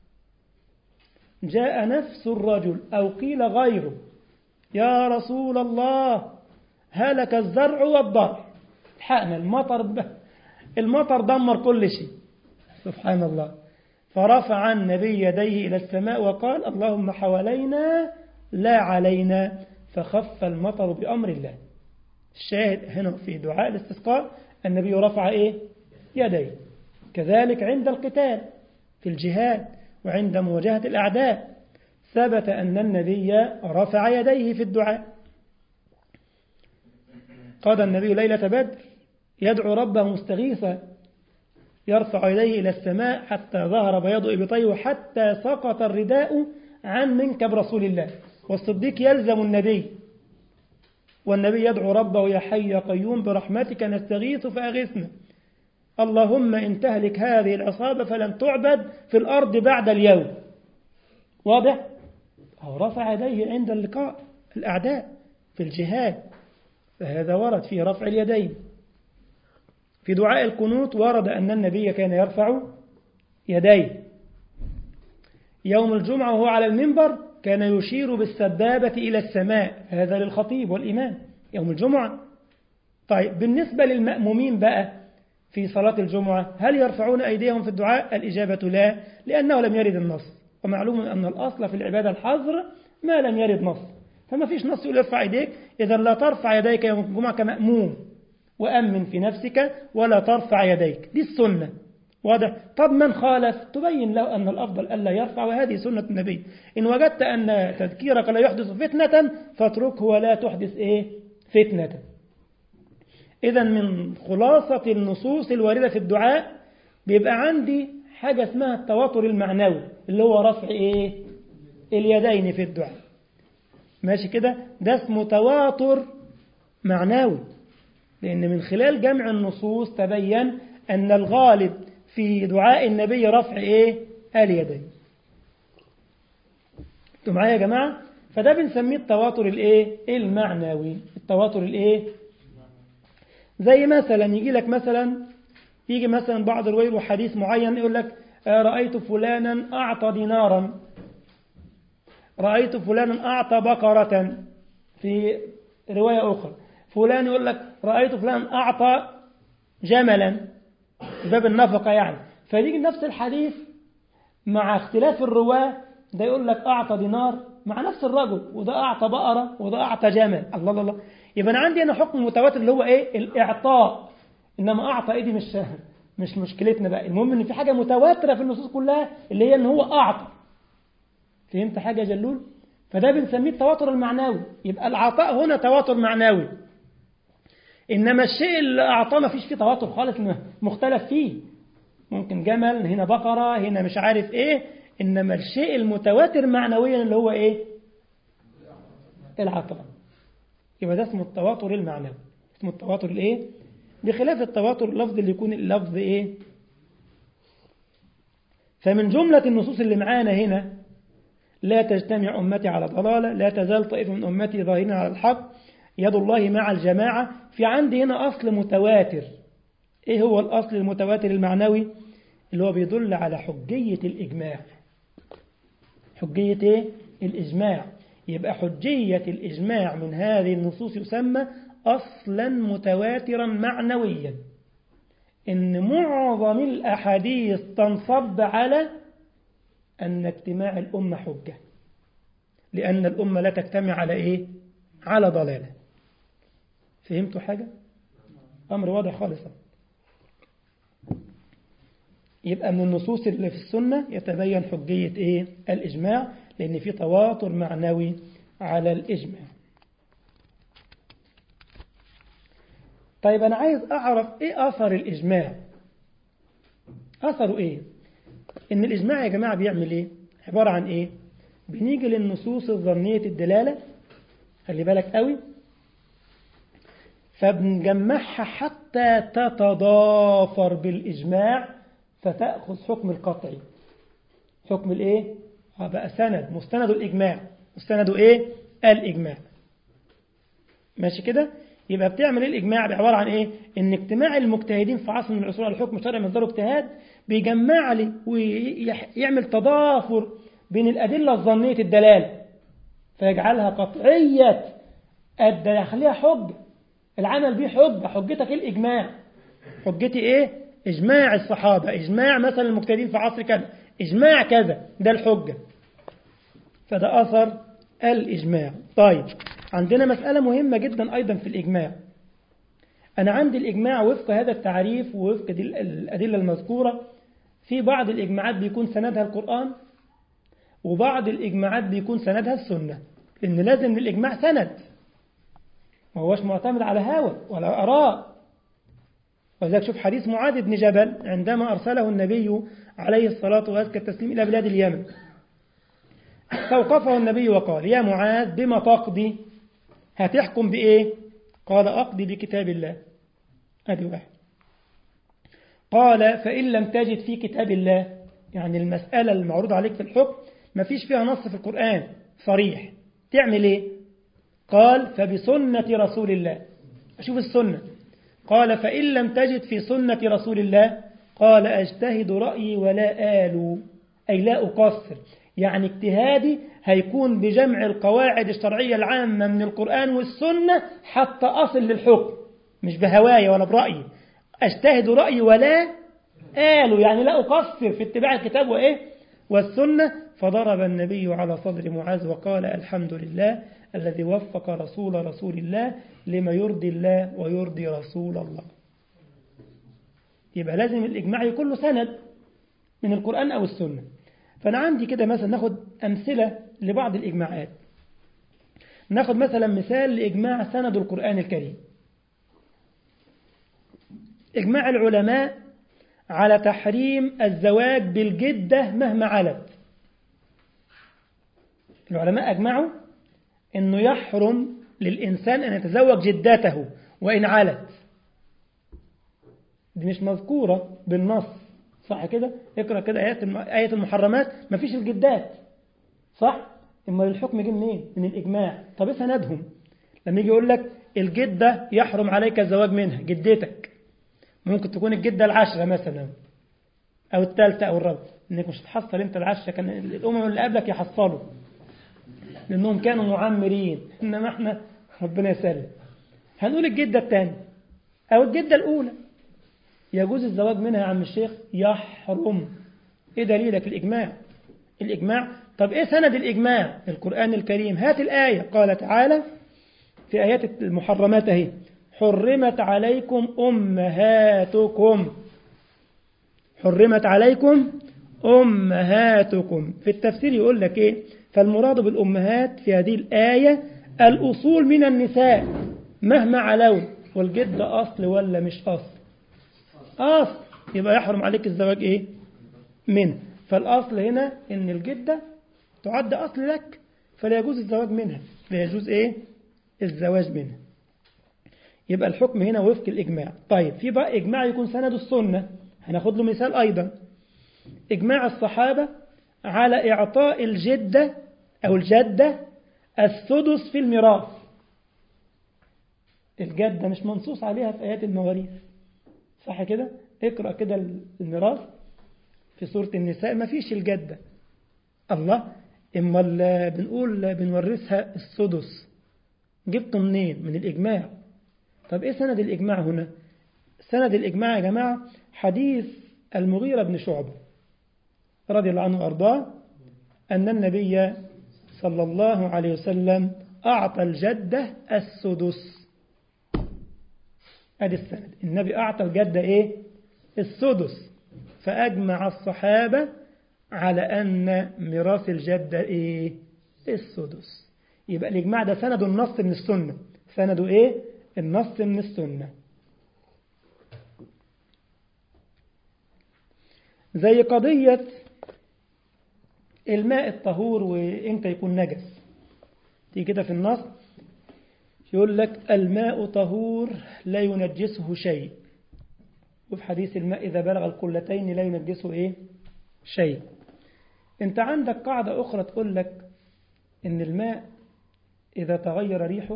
جاء نفس الرجل أو قيل غيره يا رسول الله هلك الزرع والضرع الحقنا المطر ب... المطر دمر كل شيء سبحان الله فرفع النبي يديه إلى السماء وقال اللهم حوالينا لا علينا فخف المطر بأمر الله الشاهد هنا في دعاء الاستسقاء النبي رفع إيه يديه كذلك عند القتال في الجهاد وعند مواجهة الأعداء ثبت أن النبي رفع يديه في الدعاء قضى النبي ليلة بدر يدعو ربه مستغيثا يرفع يديه إلى السماء حتى ظهر بياض إبطيه حتى سقط الرداء عن منكب رسول الله والصديق يلزم النبي والنبي يدعو ربه يا حي يا قيوم برحمتك نستغيث فأغثنا اللهم إن تهلك هذه العصابة فلن تعبد في الأرض بعد اليوم واضح؟ أو رفع يديه عند اللقاء الأعداء في الجهاد فهذا ورد في رفع اليدين في دعاء القنوت ورد أن النبي كان يرفع يديه يوم الجمعة وهو على المنبر كان يشير بالسبابة إلى السماء هذا للخطيب والإمام يوم الجمعة طيب بالنسبة للمأمومين بقى في صلاة الجمعة هل يرفعون أيديهم في الدعاء الإجابة لا لأنه لم يرد النص ومعلوم أن الأصل في العبادة الحظر ما لم يرد نص فما فيش نص يقول ارفع يديك إذا لا ترفع يديك يوم الجمعة كمأموم وأمن في نفسك ولا ترفع يديك دي السنة واضح طب من خالف تبين له أن الأفضل ألا يرفع وهذه سنة النبي إن وجدت أن تذكيرك لا يحدث فتنة فاتركه ولا تحدث إيه فتنة إذا من خلاصة النصوص الواردة في الدعاء بيبقى عندي حاجة اسمها التواتر المعنوي اللي هو رفع إيه اليدين في الدعاء ماشي كده ده اسمه تواتر معنوي لأن من خلال جمع النصوص تبين أن الغالب في دعاء النبي رفع إيه اليدين انتوا معايا يا جماعة فده بنسميه التواتر الإيه المعنوي التواتر الإيه زي مثلا يجي لك مثلا يجي مثلا بعض الويل وحديث معين يقول لك رأيت فلانا أعطى دينارا رأيت فلانا أعطى بقرة في رواية أخرى فلان يقول لك رأيت فلان أعطى جملا باب النفقة يعني فيجي نفس الحديث مع اختلاف الرواة ده يقول لك أعطى دينار مع نفس الرجل وده أعطى بقرة وده أعطى جمل الله الله الله يبقى أنا عندي أنا حكم متواتر اللي هو إيه الإعطاء إنما أعطى إيه دي مش مش مشكلتنا بقى المهم إن في حاجة متواترة في النصوص كلها اللي هي إن هو أعطى فهمت حاجة يا جلول فده بنسميه التواتر المعنوي يبقى العطاء هنا تواتر معنوي إنما الشيء اللي أعطاه ما فيش فيه تواتر خالص مختلف فيه ممكن جمل هنا بقرة هنا مش عارف إيه إنما الشيء المتواتر معنويا اللي هو إيه العطاء يبقى ده اسمه التواتر المعنوي اسمه التواتر الإيه بخلاف التواتر اللفظ اللي يكون اللفظ إيه فمن جملة النصوص اللي معانا هنا لا تجتمع أمتي على ضلالة لا تزال طائفة من أمتي ظاهرين على الحق يد الله مع الجماعة في عندي هنا أصل متواتر إيه هو الأصل المتواتر المعنوي اللي هو بيدل على حجية الإجماع حجية إيه؟ الإجماع يبقى حجية الإجماع من هذه النصوص يسمى أصلا متواترا معنويا إن معظم الأحاديث تنصب على أن اجتماع الأمة حجة لأن الأمة لا تجتمع على إيه؟ على ضلالة فهمتوا حاجة؟ أمر واضح خالص يبقى من النصوص اللي في السنة يتبين حجية إيه؟ الإجماع لأن في تواتر معنوي على الإجماع طيب أنا عايز أعرف إيه أثر الإجماع أثره إيه إن الإجماع يا جماعة بيعمل إيه عبارة عن إيه بنيجي للنصوص الظنية الدلالة خلي بالك قوي فبنجمعها حتى تتضافر بالإجماع فتأخذ حكم القطعي حكم الإيه بقى سند مستند الإجماع مستند إيه الإجماع ماشي كده يبقى بتعمل الإجماع بعبارة عن إيه إن اجتماع المجتهدين في عصر من العصور على الحكم الشرعي مصدره اجتهاد بيجمع لي ويعمل تضافر بين الأدلة الظنية الدلالة فيجعلها قطعية يخليها حجة العمل به حجة حجتك إيه الإجماع حجتي إيه إجماع الصحابة إجماع مثلا المجتهدين في عصر كذا إجماع كذا ده الحجة فده أثر الإجماع طيب عندنا مسألة مهمة جدا أيضا في الإجماع أنا عندي الإجماع وفق هذا التعريف ووفق الأدلة المذكورة في بعض الإجماعات بيكون سندها القرآن وبعض الإجماعات بيكون سندها السنة لأن لازم الإجماع سند ما هوش معتمد على هوى ولا أراء ولذلك شوف حديث معاذ بن جبل عندما أرسله النبي عليه الصلاة وأزكى التسليم إلى بلاد اليمن فوقفه النبي وقال يا معاذ بما تقضي هتحكم بإيه قال أقضي بكتاب الله هذه واحد قال فإن لم تجد في كتاب الله يعني المسألة المعروض عليك في الحكم ما فيش فيها نص في القرآن صريح تعمل إيه قال فبسنة رسول الله أشوف السنة قال فإن لم تجد في سنة رسول الله قال أجتهد رأيي ولا آل أي لا أقصر يعني اجتهادي هيكون بجمع القواعد الشرعية العامة من القرآن والسنة حتى أصل للحكم مش بهواية ولا برأيي أجتهد رأيي ولا آل يعني لا أقصر في اتباع الكتاب وإيه والسنة فضرب النبي على صدر معاذ وقال الحمد لله الذي وفق رسول رسول الله لما يرضي الله ويرضي رسول الله يبقى لازم الإجماع يكون له سند من القرآن أو السنة فأنا عندي كده مثلا ناخد أمثلة لبعض الإجماعات ناخد مثلا مثال لإجماع سند القرآن الكريم إجماع العلماء على تحريم الزواج بالجدة مهما علت العلماء أجمعوا أنه يحرم للإنسان أن يتزوج جدته وإن علت دي مش مذكورة بالنص صح كده اقرأ كده آيات آية المحرمات ما فيش الجدات صح إما الحكم جه منين من الإجماع طب إيه سندهم لما يجي يقول لك الجدة يحرم عليك الزواج منها جدتك ممكن تكون الجدة العشرة مثلا أو الثالثة أو الرابعة إنك مش هتحصل أنت العشرة كان الأمم اللي قبلك يحصلوا لأنهم كانوا معمرين إنما إحنا ربنا يسلم هنقول الجدة الثانية أو الجدة الأولى يجوز الزواج منها يا عم الشيخ يحرم إيه دليلك الإجماع الإجماع طب إيه سند الإجماع القرآن الكريم هات الآية قال تعالى في آيات المحرمات اهي حرمت عليكم أمهاتكم حرمت عليكم أمهاتكم في التفسير يقول لك إيه فالمراد بالأمهات في هذه الآية الأصول من النساء مهما علون والجد أصل ولا مش أصل أصل يبقى يحرم عليك الزواج إيه منه فالأصل هنا إن الجدة تعد أصل لك فلا يجوز الزواج منها لا يجوز إيه الزواج منها يبقى الحكم هنا وفق الإجماع طيب في بقى إجماع يكون سند السنة هناخد له مثال أيضا إجماع الصحابة على إعطاء الجدة أو الجدة السدس في الميراث الجدة مش منصوص عليها في آيات المواريث صح كده اقرأ كده الميراث في سورة النساء ما فيش الجدة الله إما بنقول بنورثها السدس جبته منين من الإجماع طب إيه سند الإجماع هنا سند الإجماع يا جماعة حديث المغيرة بن شعبة رضي الله عنه وأرضاه أن النبي صلى الله عليه وسلم أعطى الجدة السدس أدي السند النبي أعطى الجدة إيه السدس فأجمع الصحابة على أن ميراث الجدة إيه السدس يبقى الإجماع ده سند النص من السنة سنده إيه النص من السنة زي قضية الماء الطهور وإمتى يكون نجس تيجي كده في النص يقول لك الماء طهور لا ينجسه شيء وفي حديث الماء إذا بلغ القلتين لا ينجسه إيه شيء أنت عندك قاعدة أخرى تقول لك إن الماء إذا تغير ريحه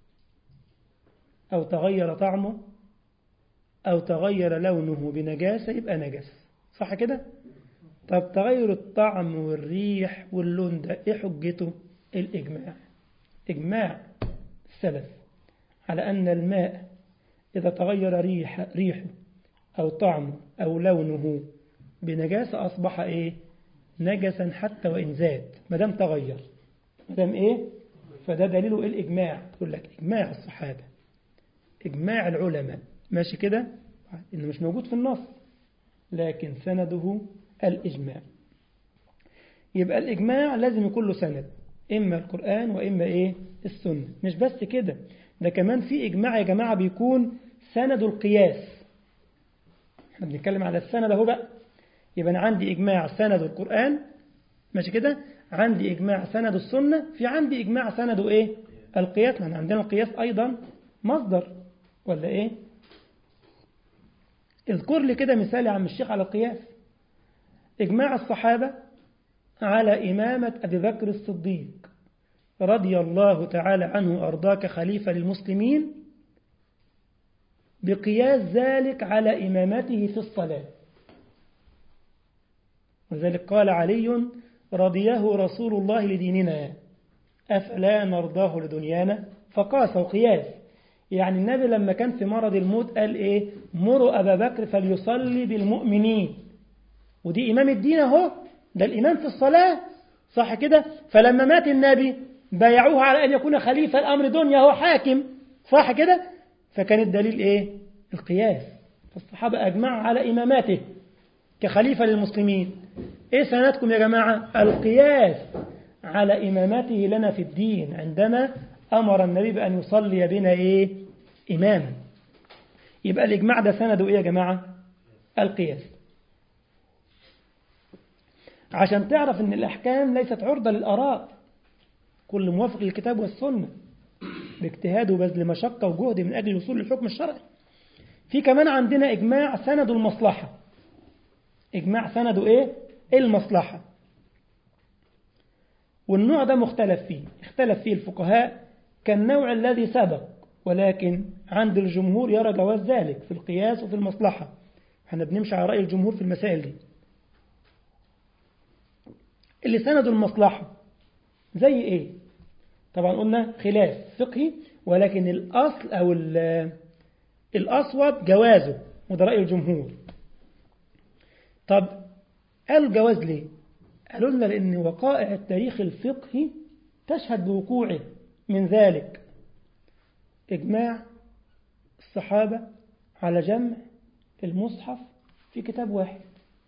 أو تغير طعمه أو تغير لونه بنجاسة يبقى نجس صح كده؟ طب تغير الطعم والريح واللون ده إيه حجته؟ الإجماع إجماع السلف على أن الماء إذا تغير ريح ريحه أو طعمه أو لونه بنجاسة أصبح إيه؟ نجسا حتى وإن زاد ما دام تغير ما دام إيه؟ فده دليله الإجماع يقول لك إجماع الصحابة إجماع العلماء ماشي كده إنه مش موجود في النص لكن سنده الإجماع يبقى الإجماع لازم يكون له سند إما القرآن وإما إيه السنة مش بس كده ده كمان في إجماع يا جماعة بيكون سند القياس احنا بنتكلم على السند اهو بقى يبقى أنا عندي إجماع سند القرآن ماشي كده عندي إجماع سند السنة في عندي إجماع سنده إيه القياس لأن عندنا القياس أيضا مصدر ولا إيه اذكر لي كده مثال يا عم الشيخ على القياس إجماع الصحابة على إمامة أبي بكر الصديق رضي الله تعالى عنه أرضاك خليفة للمسلمين بقياس ذلك على إمامته في الصلاة ولذلك قال علي رضيه رسول الله لديننا أفلا نرضاه لدنيانا فقاسوا قياس يعني النبي لما كان في مرض الموت قال إيه مروا أبا بكر فليصلي بالمؤمنين ودي إمام الدين أهو ده الإمام في الصلاة صح كده فلما مات النبي بايعوه على أن يكون خليفة الأمر دنيا هو حاكم صح كده فكان الدليل إيه القياس فالصحابة أجمعوا على إماماته كخليفة للمسلمين إيه سندكم يا جماعة القياس على إمامته لنا في الدين عندما أمر النبي بأن يصلي بنا إيه إماما يبقى الإجماع ده سنده إيه يا جماعة القياس عشان تعرف أن الأحكام ليست عرضة للآراء كل موافق للكتاب والسنة باجتهاد وبذل مشقة وجهد من أجل الوصول للحكم الشرعي في كمان عندنا إجماع سند المصلحة إجماع سنده إيه المصلحة والنوع ده مختلف فيه اختلف فيه الفقهاء كالنوع الذي سبق ولكن عند الجمهور يرى جواز ذلك في القياس وفي المصلحة احنا بنمشي على رأي الجمهور في المسائل دي اللي سندوا المصلحة زي ايه طبعا قلنا خلاف فقهي ولكن الأصل أو الأصوب جوازه وده رأي الجمهور طب قالوا الجواز ليه قالوا لنا لأن وقائع التاريخ الفقهي تشهد بوقوعه من ذلك إجماع الصحابة على جمع المصحف في كتاب واحد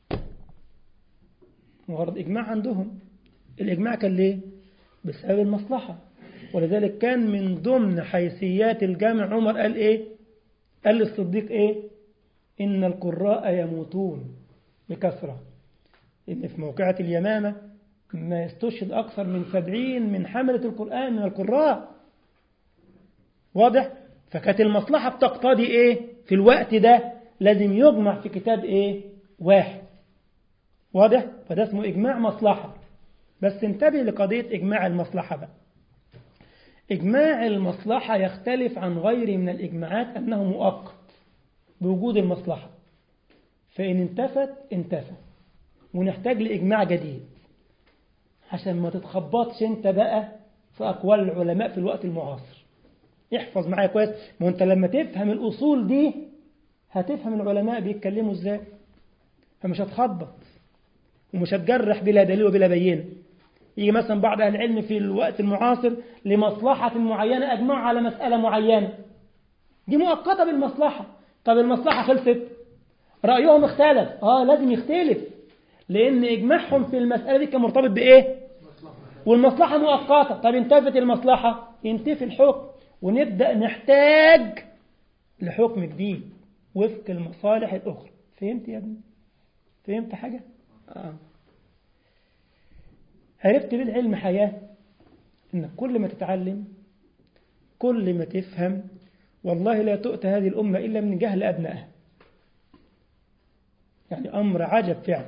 مجرد إجماع عندهم الإجماع كان ليه؟ بسبب المصلحة ولذلك كان من ضمن حيثيات الجامع عمر قال إيه؟ قال للصديق إيه؟ إن القراء يموتون بكثرة إن في موقعة اليمامة ما يستشهد أكثر من سبعين من حملة القرآن من القراء واضح؟ فكانت المصلحة بتقتضي إيه؟ في الوقت ده لازم يجمع في كتاب إيه؟ واحد واضح؟ فده اسمه إجماع مصلحة بس انتبه لقضية إجماع المصلحة بقى إجماع المصلحة يختلف عن غيره من الإجماعات أنه مؤقت بوجود المصلحة فإن انتفت انتفت ونحتاج لإجماع جديد عشان ما تتخبطش انت بقى في أقوال العلماء في الوقت المعاصر احفظ معايا كويس ما انت لما تفهم الأصول دي هتفهم العلماء بيتكلموا ازاي فمش هتخبط ومش هتجرح بلا دليل وبلا بينه يجي مثلا بعض أهل العلم في الوقت المعاصر لمصلحة معينة أجمعوا على مسألة معينة دي مؤقتة بالمصلحة طب المصلحة خلصت رأيهم اختلف آه لازم يختلف لأن إجماعهم في المسألة دي كان مرتبط بإيه والمصلحة مؤقتة طب انتفت المصلحة ينتفي الحكم ونبدأ نحتاج لحكم جديد وفق المصالح الأخرى فهمت يا ابني فهمت حاجة؟ آه. عرفت ليه العلم حياة إنك كل ما تتعلم كل ما تفهم والله لا تؤتى هذه الأمة إلا من جهل أبنائها يعني أمر عجب فعلا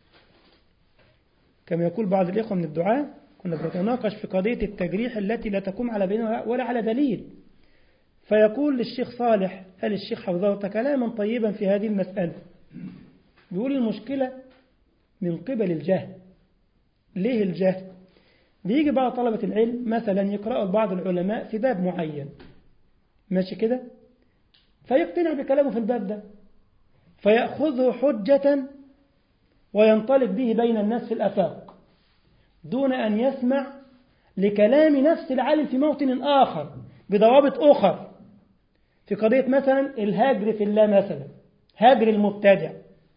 كما يقول بعض الإخوة من الدعاء كنا بنتناقش في قضية التجريح التي لا تقوم على بينها ولا على دليل فيقول للشيخ صالح قال الشيخ حفظه كلاما طيبا في هذه المسألة بيقول المشكلة من قبل الجهل ليه الجهل بيجي بعض طلبة العلم مثلا يقرأوا بعض العلماء في باب معين ماشي كده فيقتنع بكلامه في الباب ده فيأخذه حجة وينطلق به بين الناس في الأفاق دون أن يسمع لكلام نفس العالم في موطن آخر بضوابط أخر في قضية مثلا الهجر في الله مثلا هجر المبتدع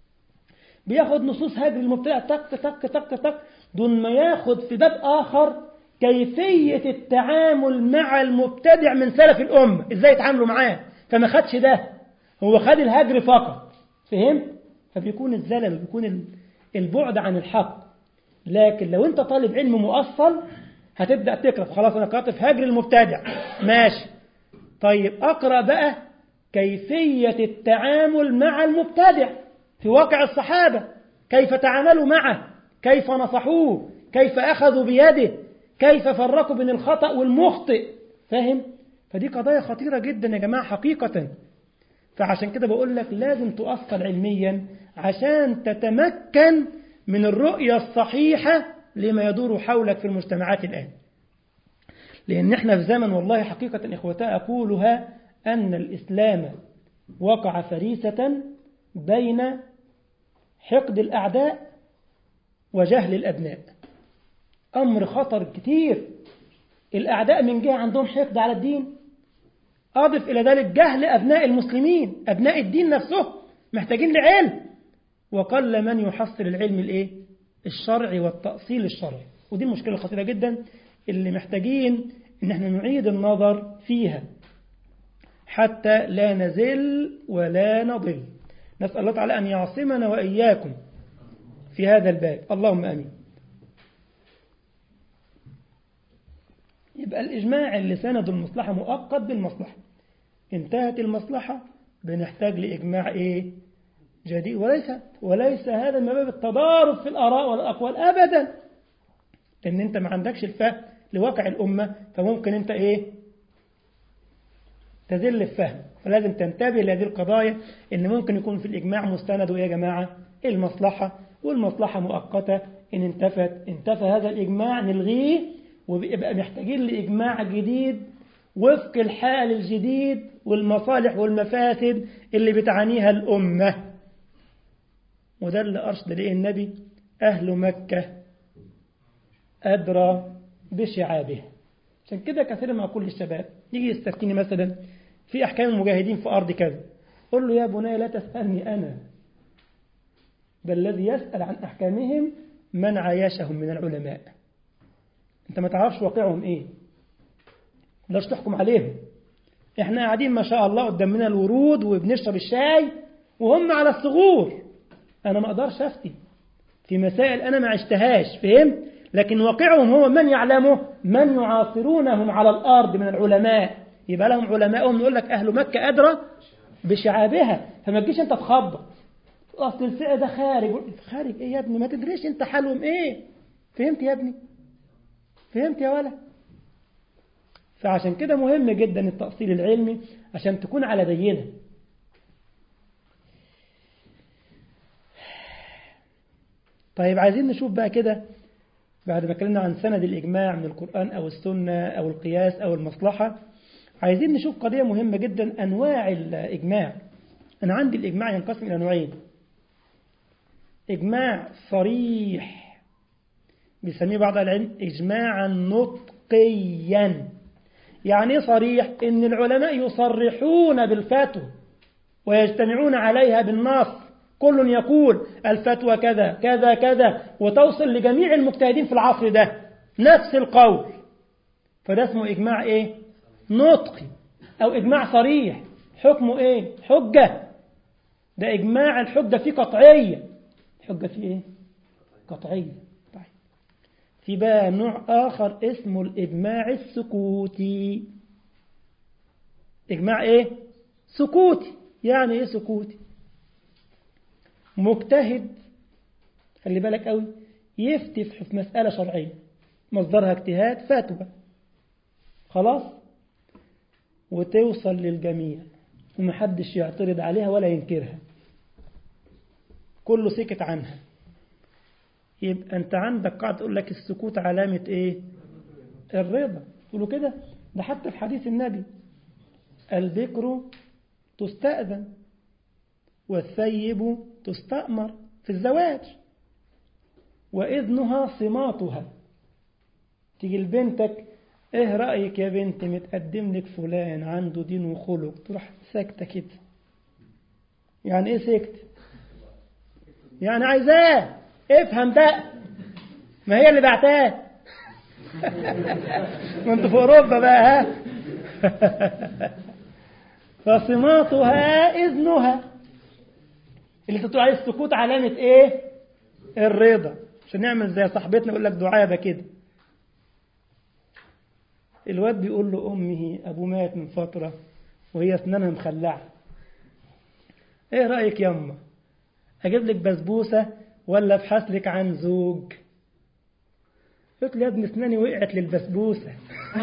بياخد نصوص هجر المبتدع تك تك تك تك دون ما ياخد في باب آخر كيفية التعامل مع المبتدع من سلف الأمة إزاي يتعاملوا معاه فما خدش ده هو خد الهجر فقط فهمت؟ فبيكون الزلل بيكون البعد عن الحق لكن لو انت طالب علم مؤصل هتبدأ تقرأ خلاص أنا قرأت في هجر المبتدع ماشي طيب أقرأ بقى كيفية التعامل مع المبتدع في واقع الصحابة كيف تعاملوا معه كيف نصحوه كيف أخذوا بيده كيف فرقوا بين الخطأ والمخطئ فاهم؟ فدي قضايا خطيرة جدا يا جماعة حقيقة فعشان كده بقول لك لازم تؤصل علميا عشان تتمكن من الرؤية الصحيحة لما يدور حولك في المجتمعات الآن لأن احنا في زمن والله حقيقة إخوتاء أقولها أن الإسلام وقع فريسة بين حقد الأعداء وجهل الأبناء أمر خطر كتير الأعداء من جهة عندهم حقد على الدين أضف إلى ذلك جهل أبناء المسلمين أبناء الدين نفسهم محتاجين لعلم وقل من يحصل العلم الإيه؟ الشرعي والتأصيل الشرعي ودي المشكلة الخطيرة جدا اللي محتاجين إن احنا نعيد النظر فيها حتى لا نزل ولا نضل نسأل الله تعالى أن يعصمنا وإياكم في هذا الباب اللهم أمين يبقى الإجماع اللي سند المصلحة مؤقت بالمصلحة انتهت المصلحة بنحتاج لإجماع إيه جديد وليس وليس هذا من باب التضارب في الآراء والأقوال أبدا لأن أنت ما عندكش الفهم لواقع الأمة فممكن أنت إيه تزل الفهم فلازم تنتبه لهذه القضايا إن ممكن يكون في الإجماع مستند يا جماعة المصلحة والمصلحة مؤقتة إن انتفت انتفى هذا الإجماع نلغيه ويبقى محتاجين لإجماع جديد وفق الحال الجديد والمصالح والمفاسد اللي بتعانيها الأمة وده اللي أرشد ليه النبي أهل مكة أدرى بشعابه عشان كده كثير ما أقول للشباب يجي يستفتيني مثلا في أحكام المجاهدين في أرض كذا قل له يا بني لا تسألني أنا بل الذي يسأل عن أحكامهم من عايشهم من العلماء أنت ما تعرفش واقعهم إيه لاش تحكم عليهم احنا قاعدين ما شاء الله قدامنا الورود وبنشرب الشاي وهم على الثغور انا ما اقدرش افتي في مسائل انا ما عشتهاش فهمت لكن واقعهم هو من يعلمه من يعاصرونهم على الارض من العلماء يبقى لهم علماءهم يقول لك اهل مكه ادرى بشعابها فما تجيش انت تخبط اصل الفئه ده خارج خارج ايه يا ابني ما تدريش انت حالهم ايه فهمت يا ابني فهمت يا ولد فعشان كده مهم جدا التأصيل العلمي عشان تكون على بينة طيب عايزين نشوف بقى كده بعد ما اتكلمنا عن سند الإجماع من القرآن أو السنة أو القياس أو المصلحة عايزين نشوف قضية مهمة جدا أنواع الإجماع أنا عندي الإجماع ينقسم إلى نوعين إجماع صريح بيسميه بعض العلم إجماعا نطقيا يعني ايه صريح إن العلماء يصرحون بالفتوى ويجتمعون عليها بالنص كل يقول الفتوى كذا كذا كذا وتوصل لجميع المجتهدين في العصر ده نفس القول فده اسمه إجماع إيه نطقي أو إجماع صريح حكمه إيه حجة ده إجماع الحجة فيه قطعية الحجة في إيه قطعية طيب في بقى نوع آخر اسمه الإجماع السكوتي إجماع إيه سكوتي يعني إيه سكوتي مجتهد خلي بالك قوي يفتي في مسألة شرعية مصدرها اجتهاد فتوى خلاص وتوصل للجميع ومحدش يعترض عليها ولا ينكرها كله سكت عنها يبقى انت عندك قاعدة تقول لك السكوت علامة ايه الرضا تقولوا كده ده حتى في حديث النبي البكر تستأذن والثيب تستأمر في الزواج وإذنها صماتها تيجي لبنتك ايه رأيك يا بنت متقدم لك فلان عنده دين وخلق تروح ساكتة كده يعني ايه سكت يعني عايزاه افهم ده ما هي اللي بعتاه ما انت في اوروبا بقى ها فصماتها اذنها اللي تقول عليه السكوت علامة ايه الرضا عشان نعمل زي صاحبتنا يقول لك دعابة كده الواد بيقول له أمه أبو مات من فترة وهي أسنانها مخلعة إيه رأيك يما أجيب لك بسبوسة ولا أبحث لك عن زوج قلت له يا ابني أسناني وقعت للبسبوسة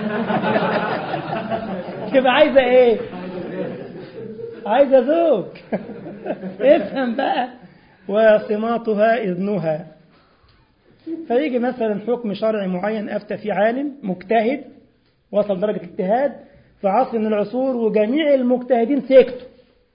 تبقى عايزة إيه عايزة زوج افهم بقى وصماتها إذنها فيجي مثلا حكم شرعي معين أفتى فيه عالم مجتهد وصل درجة اجتهاد في عصر من العصور وجميع المجتهدين سكتوا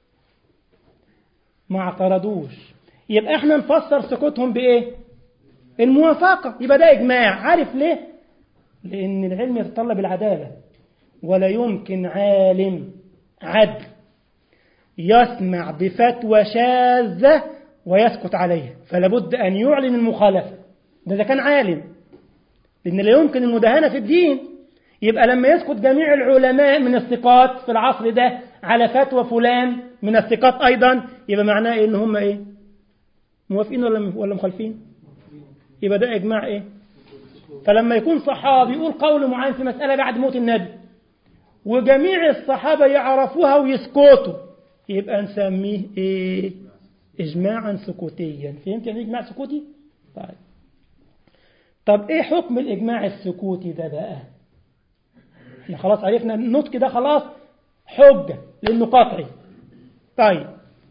ما اعترضوش يبقى احنا نفسر سكوتهم بايه الموافقة يبقى ده اجماع عارف ليه لان العلم يتطلب العدالة ولا يمكن عالم عدل يسمع بفتوى شاذة ويسكت عليها فلا بد أن يعلن المخالفة ده إذا كان عالم لأن لا يمكن المداهنة في الدين يبقى لما يسكت جميع العلماء من الثقات في العصر ده على فتوى فلان من الثقات أيضا يبقى معناه إيه إن هم إيه موافقين ولا ولا مخالفين يبقى ده إجماع إيه فلما يكون صحابي يقول قول معين في مسألة بعد موت النبي وجميع الصحابة يعرفوها ويسكتوا يبقى نسميه إيه إجماعا سكوتيا فهمت يعني إجماع سكوتي طيب طب إيه حكم الإجماع السكوتي ده بقى احنا خلاص عرفنا النطق ده خلاص حجة لأنه قطعي طيب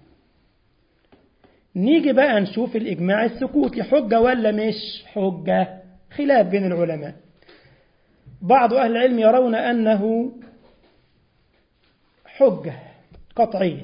نيجي بقى نشوف الإجماع السكوتي حجة ولا مش حجة خلاف بين العلماء بعض أهل العلم يرون أنه حجة قطعية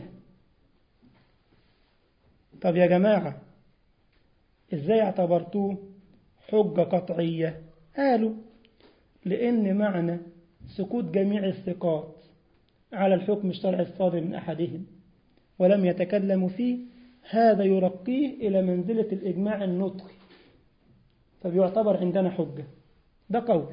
طب يا جماعة إزاي اعتبرتوه حجة قطعية قالوا لأن معنى سكوت جميع الثقات على الحكم الشرعي الصادر من أحدهم ولم يتكلموا فيه هذا يرقيه إلى منزلة الإجماع النطقي فبيعتبر عندنا حجة ده قول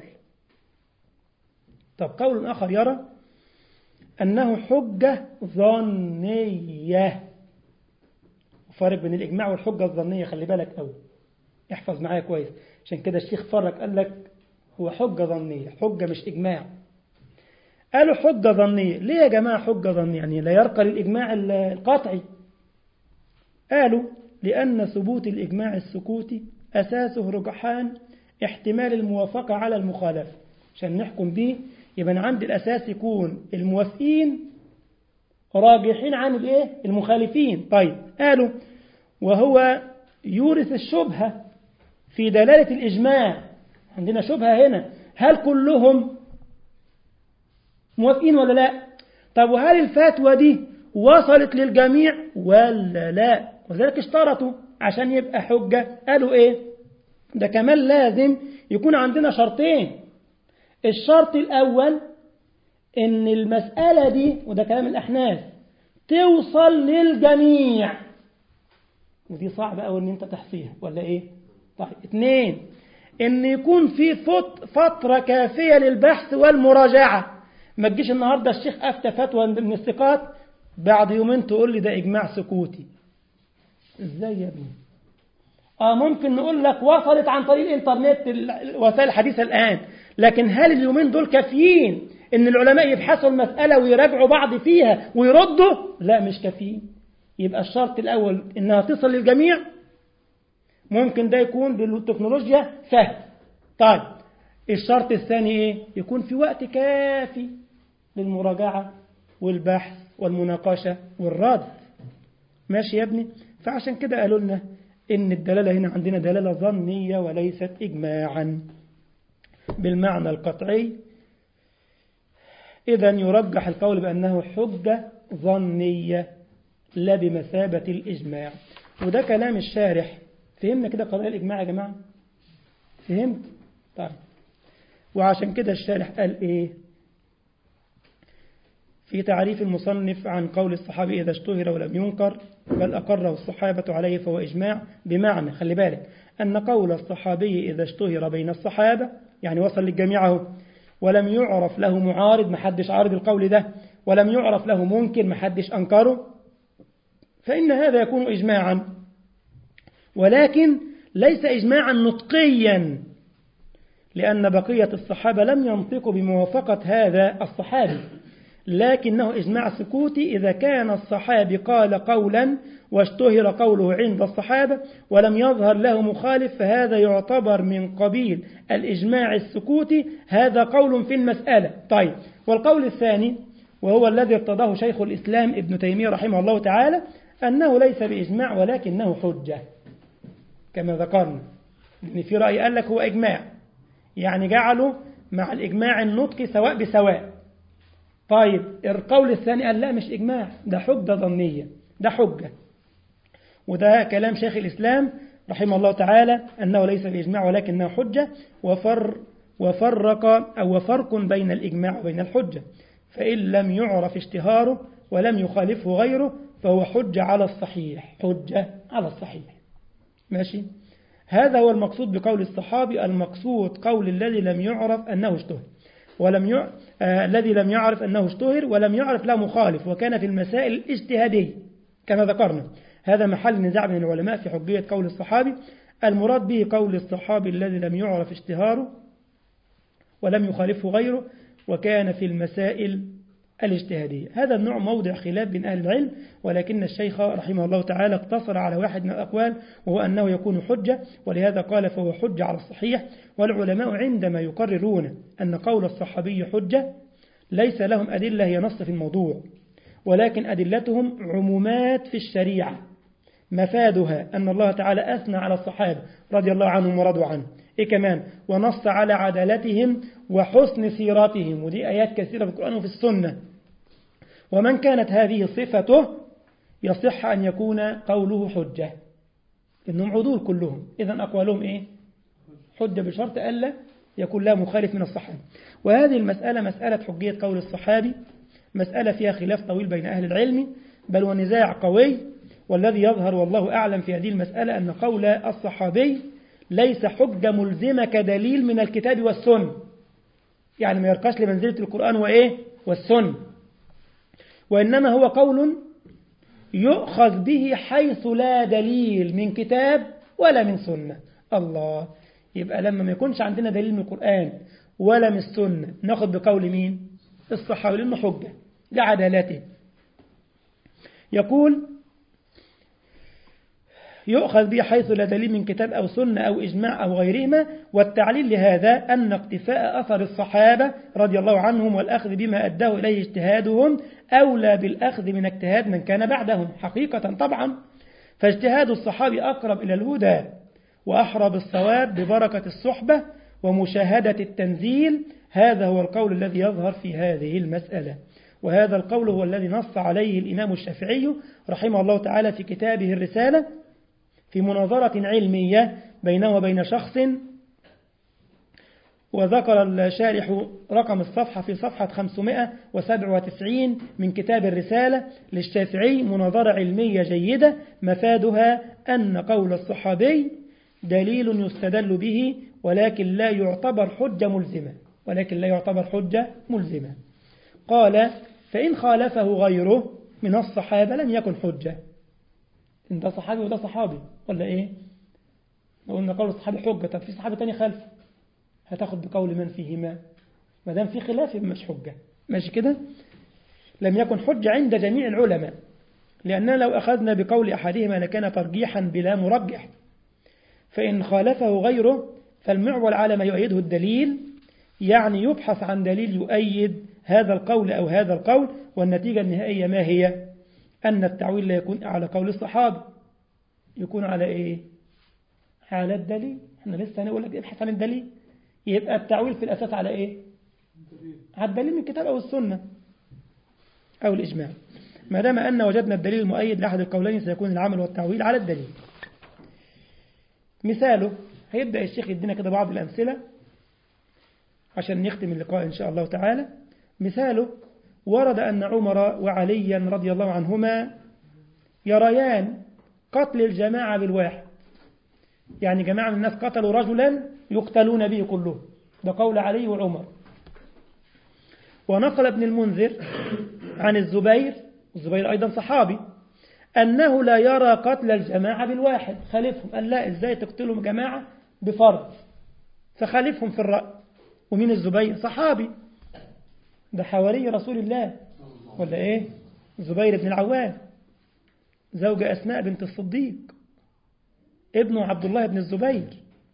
طب قول آخر يرى أنه حجة ظنية فرق بين الإجماع والحجة الظنية خلي بالك أوي احفظ معايا كويس عشان كده الشيخ فرق قال لك هو حجة ظنية حجة مش إجماع قالوا حجة ظنية ليه يا جماعة حجة ظنية يعني لا يرقى للإجماع القطعي قالوا لأن ثبوت الإجماع السكوتي أساسه رجحان احتمال الموافقة على المخالفة عشان نحكم به يبقى عند الأساس يكون الموافقين راجحين عن الايه المخالفين طيب قالوا وهو يورث الشبهة في دلالة الإجماع عندنا شبهة هنا هل كلهم موافقين ولا لا طب وهل الفتوى دي وصلت للجميع ولا لا وذلك اشترطوا عشان يبقى حجة قالوا ايه ده كمان لازم يكون عندنا شرطين الشرط الأول ان المسألة دي وده كلام الأحناف توصل للجميع ودي صعبة أوي ان انت تحصيها ولا ايه طيب اتنين ان يكون في فترة كافية للبحث والمراجعة ما تجيش النهاردة الشيخ أفتى فتوى من الثقات بعد يومين تقول لي ده إجماع سكوتي ازاي يا ابني آه ممكن نقول لك وصلت عن طريق الإنترنت وسائل الحديثة الآن لكن هل اليومين دول كافيين إن العلماء يبحثوا المسألة ويراجعوا بعض فيها ويردوا لا مش كافيين يبقى الشرط الأول إنها تصل للجميع ممكن ده يكون بالتكنولوجيا سهل طيب الشرط الثاني إيه يكون في وقت كافي للمراجعة والبحث والمناقشة والرد ماشي يا ابني فعشان كده قالوا لنا إن الدلالة هنا عندنا دلالة ظنية وليست إجماعا بالمعنى القطعي إذا يرجح القول بأنه حجة ظنية لا بمثابة الإجماع وده كلام الشارح فهمنا كده قضايا الإجماع يا جماعة فهمت طيب وعشان كده الشارح قال إيه في تعريف المصنف عن قول الصحابي إذا اشتهر ولم ينكر بل أقره الصحابة عليه فهو إجماع بمعنى خلي بالك أن قول الصحابي إذا اشتهر بين الصحابة يعني وصل للجميع اهو ولم يعرف له معارض محدش عارض القول ده ولم يعرف له منكر محدش أنكره فإن هذا يكون إجماعا ولكن ليس إجماعا نطقيا لأن بقية الصحابة لم ينطقوا بموافقة هذا الصحابي لكنه إجماع سكوتي إذا كان الصحابي قال قولا واشتهر قوله عند الصحابة ولم يظهر له مخالف فهذا يعتبر من قبيل الإجماع السكوتي هذا قول في المسألة طيب والقول الثاني وهو الذي ارتضاه شيخ الإسلام ابن تيمية رحمه الله تعالى أنه ليس بإجماع ولكنه حجة كما ذكرنا لأن في رأي قال لك هو إجماع يعني جعله مع الإجماع النطقي سواء بسواء طيب القول الثاني قال لا مش إجماع ده حجة ظنية ده حجة وده كلام شيخ الإسلام رحمه الله تعالى أنه ليس بإجماع ولكنه حجة وفر وفرق أو وفرق بين الإجماع وبين الحجة فإن لم يعرف اشتهاره ولم يخالفه غيره فهو حجة على الصحيح حجة على الصحيح ماشي هذا هو المقصود بقول الصحابي المقصود قول الذي لم يعرف أنه اشتهر ولم يع... آه الذي لم يعرف أنه اشتهر ولم يعرف له مخالف وكان في المسائل الاجتهادية كما ذكرنا هذا محل نزاع بين العلماء في حجية قول الصحابي المراد به قول الصحابي الذي لم يعرف اشتهاره ولم يخالفه غيره وكان في المسائل الاجتهادية هذا النوع موضع خلاف بين أهل العلم ولكن الشيخ رحمه الله تعالى اقتصر على واحد من الأقوال وهو أنه يكون حجة ولهذا قال فهو حجة على الصحيح والعلماء عندما يقررون أن قول الصحابي حجة ليس لهم أدلة هي نص في الموضوع ولكن أدلتهم عمومات في الشريعة مفادها أن الله تعالى أثنى على الصحابة رضي الله عنهم ورضوا عنه إيه كمان ونص على عدالتهم وحسن سيرتهم ودي آيات كثيرة في القرآن وفي السنة ومن كانت هذه صفته يصح أن يكون قوله حجة إنهم عدول كلهم إذا أقوالهم إيه حجة بشرط ألا يكون لا مخالف من الصحابة وهذه المسألة مسألة حجية قول الصحابي مسألة فيها خلاف طويل بين أهل العلم بل ونزاع قوي والذي يظهر والله أعلم في هذه المسألة أن قول الصحابي ليس حجة ملزمة كدليل من الكتاب والسنة يعني ما يرقاش لمنزلة القرآن وإيه والسنة وإنما هو قول يؤخذ به حيث لا دليل من كتاب ولا من سنة الله يبقى لما ما يكونش عندنا دليل من القرآن ولا من السنة ناخد بقول مين الصحابي لأنه حجة لعدالته يقول يؤخذ به حيث لا دليل من كتاب أو سنة أو إجماع أو غيرهما والتعليل لهذا أن اقتفاء أثر الصحابة رضي الله عنهم والأخذ بما أداه إليه اجتهادهم أولى بالأخذ من اجتهاد من كان بعدهم حقيقة طبعا فاجتهاد الصحابي أقرب إلى الهدى وأحرى بالصواب ببركة الصحبة ومشاهدة التنزيل هذا هو القول الذي يظهر في هذه المسألة وهذا القول هو الذي نص عليه الإمام الشافعي رحمه الله تعالى في كتابه الرسالة في مناظرة علمية بينه وبين شخص وذكر الشارح رقم الصفحة في صفحة 597 من كتاب الرسالة للشافعي مناظرة علمية جيدة مفادها أن قول الصحابي دليل يستدل به ولكن لا يعتبر حجة ملزمة ولكن لا يعتبر حجة ملزمة قال فإن خالفه غيره من الصحابة لم يكن حجة إن ده صحابي وده صحابي ولا إيه لو قلنا قول الصحابي حجة طب في صحابي تاني خلف هتاخد بقول من فيهما ما دام في خلاف مش حجة ماشي كده لم يكن حجة عند جميع العلماء لأننا لو أخذنا بقول أحدهما لكان ترجيحا بلا مرجح فإن خالفه غيره فالمعول على ما يؤيده الدليل يعني يبحث عن دليل يؤيد هذا القول أو هذا القول والنتيجة النهائية ما هي أن التعويل لا يكون على قول الصحابي يكون على إيه على الدليل احنا لسه هنقول لك ابحث عن الدليل يبقى التعويل في الأساس على إيه على الدليل من الكتاب أو السنة أو الإجماع ما دام أن وجدنا الدليل المؤيد لأحد القولين سيكون العمل والتعويل على الدليل مثاله هيبدأ الشيخ يدينا كده بعض الأمثلة عشان نختم اللقاء إن شاء الله تعالى مثاله ورد أن عمر وعليا رضي الله عنهما يريان قتل الجماعة بالواحد يعني جماعة من الناس قتلوا رجلا يقتلون به كلهم ده قول علي وعمر ونقل ابن المنذر عن الزبير الزبير أيضا صحابي أنه لا يرى قتل الجماعة بالواحد خالفهم قال لا إزاي تقتلهم جماعة بفرد فخالفهم في الرأي ومين الزبير صحابي ده حواري رسول الله ولا إيه زبير بن العوام زوج أسماء بنت الصديق ابنه عبد الله بن الزبير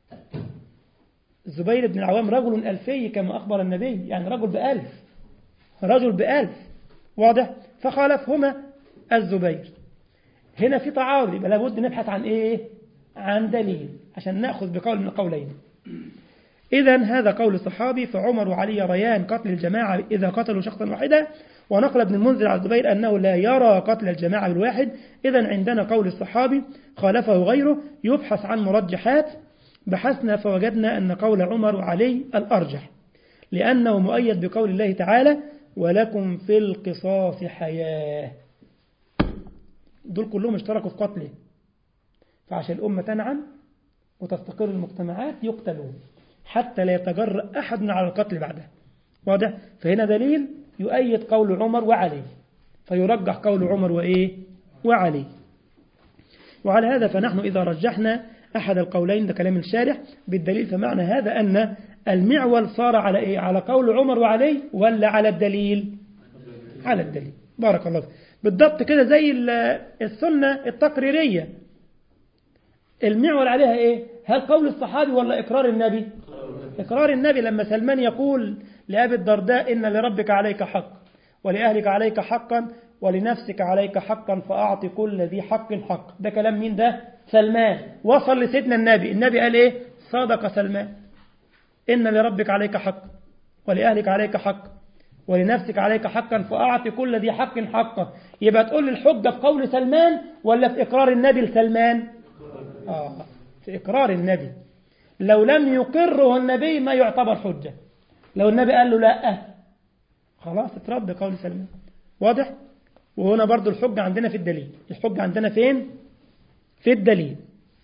الزبير بن العوام رجل ألفي كما أخبر النبي يعني رجل بألف رجل بألف واضح فخالفهما الزبير هنا في تعارض يبقى لابد نبحث عن إيه عن دليل عشان نأخذ بقول من القولين إذا هذا قول الصحابي فعمر وعلي ريان قتل الجماعة إذا قتلوا شخصا واحدا ونقل ابن المنذر على الزبير أنه لا يرى قتل الجماعة بالواحد إذا عندنا قول الصحابي خالفه غيره يبحث عن مرجحات بحثنا فوجدنا أن قول عمر وعلي الأرجح لأنه مؤيد بقول الله تعالى ولكم في القصاص حياة دول كلهم اشتركوا في قتله فعشان الأمة تنعم وتستقر المجتمعات يقتلون حتى لا يتجرأ أحد على القتل بعده واضح فهنا دليل يؤيد قول عمر وعلي فيرجح قول عمر وإيه وعلي وعلى هذا فنحن إذا رجحنا أحد القولين ده كلام الشارح بالدليل فمعنى هذا أن المعول صار على إيه على قول عمر وعلي ولا على الدليل على الدليل بارك الله فيك بالضبط كده زي السنة التقريرية المعول عليها إيه هل قول الصحابي ولا إقرار النبي إقرار النبي لما سلمان يقول لأبي الدرداء إن لربك عليك حق ولأهلك عليك حقا ولنفسك عليك حقا فأعطي كل ذي حق حق ده كلام مين ده سلمان وصل لسيدنا النبي النبي قال إيه صادق سلمان إن لربك عليك حق ولأهلك عليك حق ولنفسك عليك حقا فأعطي كل ذي حق حقه يبقى تقول الحجة في قول سلمان ولا في إقرار النبي لسلمان آه في إقرار النبي لو لم يقره النبي ما يعتبر حجة لو النبي قال له لا خلاص اترد قول سلمان واضح وهنا برضو الحجة عندنا في الدليل الحجة عندنا فين في الدليل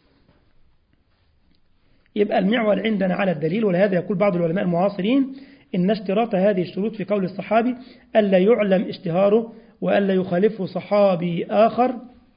يبقى المعول عندنا على الدليل ولهذا يقول بعض العلماء المعاصرين إن اشتراط هذه الشروط في قول الصحابي ألا يعلم اشتهاره وألا يخالفه صحابي آخر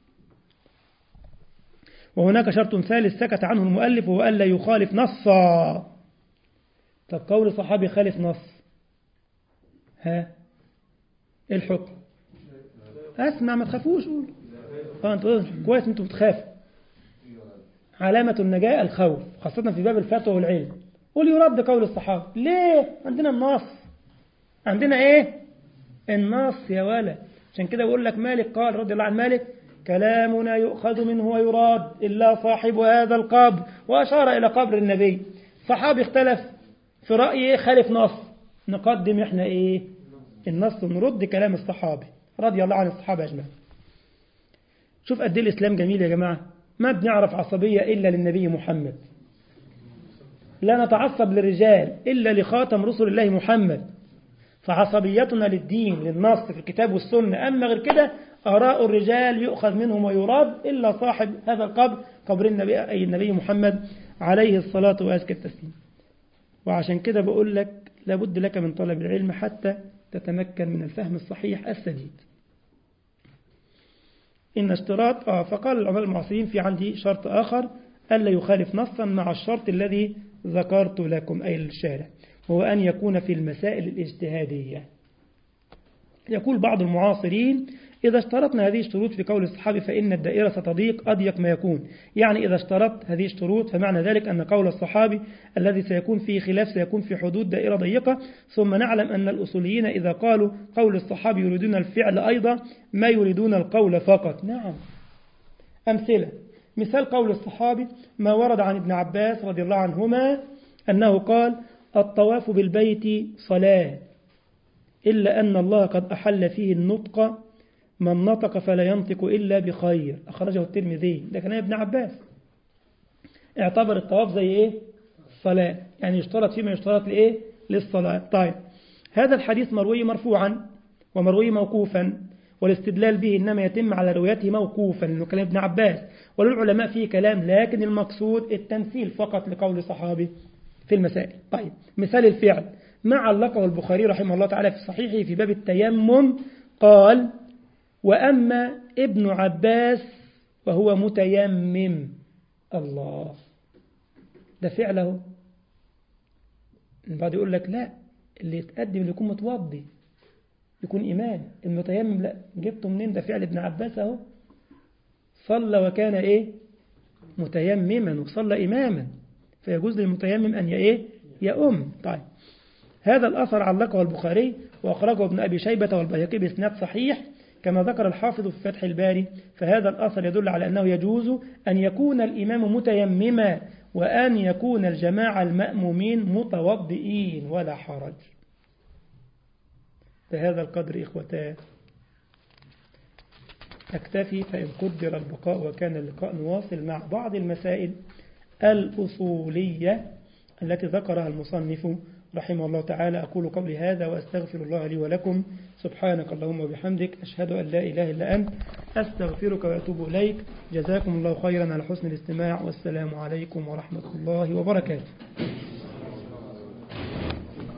وهناك شرط ثالث سكت عنه المؤلف وهو ألا يخالف نصا طب قول صحابي خالف نص ها ايه الحكم اسمع ما تخافوش قول اه انتوا كويس انتوا بتخافوا علامة النجاة الخوف خاصة في باب الفتوى والعلم قول يرد قول الصحابة ليه عندنا النص عندنا ايه النص يا ولد عشان كده بقول لك مالك قال رضي الله عن مالك كلامنا يؤخذ منه ويراد إلا صاحب هذا القبر وأشار إلى قبر النبي صحابي اختلف في رأيه خالف نص نقدم احنا ايه النص نرد كلام الصحابي رضي الله عن الصحابة أجمعين شوف قد ايه الإسلام جميل يا جماعة ما بنعرف عصبية إلا للنبي محمد لا نتعصب للرجال إلا لخاتم رسل الله محمد فعصبيتنا للدين للنص في الكتاب والسنة أما غير كده آراء الرجال يؤخذ منهم ويراد إلا صاحب هذا القبر قبر النبي أي النبي محمد عليه الصلاة وأزكى التسليم وعشان كده بقول لك لابد لك من طلب العلم حتى تتمكن من الفهم الصحيح السديد إن اشتراط آه فقال العلماء المعاصرين في عندي شرط آخر ألا يخالف نصا مع الشرط الذي ذكرت لكم أي الشارع هو أن يكون في المسائل الاجتهادية يقول بعض المعاصرين إذا اشترطنا هذه الشروط في قول الصحابي فإن الدائرة ستضيق أضيق ما يكون يعني إذا اشترطت هذه الشروط فمعنى ذلك أن قول الصحابي الذي سيكون فيه خلاف سيكون في حدود دائرة ضيقة ثم نعلم أن الأصوليين إذا قالوا قول الصحابي يريدون الفعل أيضا ما يريدون القول فقط نعم أمثلة مثال قول الصحابي ما ورد عن ابن عباس رضي الله عنهما أنه قال الطواف بالبيت صلاة إلا أن الله قد أحل فيه النطق من نطق فلا ينطق إلا بخير أخرجه الترمذي ده كان ابن عباس اعتبر الطواف زي إيه صلاة يعني يشترط فيما يشترط لإيه للصلاة طيب هذا الحديث مروي مرفوعا ومروي موقوفا والاستدلال به إنما يتم على روايته موقوفا لأنه كلام ابن عباس وللعلماء فيه كلام لكن المقصود التمثيل فقط لقول صحابي في المسائل طيب مثال الفعل ما علقه البخاري رحمه الله تعالى في صحيحه في باب التيمم قال وأما ابن عباس وهو متيمم الله ده فعله بعد يقول لك لا اللي يتقدم اللي يكون متوضي يكون إمام المتيمم لا جبته منين ده فعل ابن عباس اهو صلى وكان إيه متيمما وصلى إماما فيجوز للمتيمم أن إيه يأم طيب هذا الأثر علقه البخاري وأخرجه ابن أبي شيبة والبيهقي بإسناد صحيح كما ذكر الحافظ في فتح الباري فهذا الأثر يدل على أنه يجوز أن يكون الإمام متيمما وأن يكون الجماعة المأمومين متوضئين ولا حرج بهذا القدر إخوتاه أكتفي فإن قدر البقاء وكان اللقاء نواصل مع بعض المسائل الأصولية التي ذكرها المصنف رحمه الله تعالى أقول قولي هذا وأستغفر الله لي ولكم سبحانك اللهم وبحمدك أشهد أن لا إله إلا أنت أستغفرك وأتوب إليك جزاكم الله خيرا على حسن الاستماع والسلام عليكم ورحمة الله وبركاته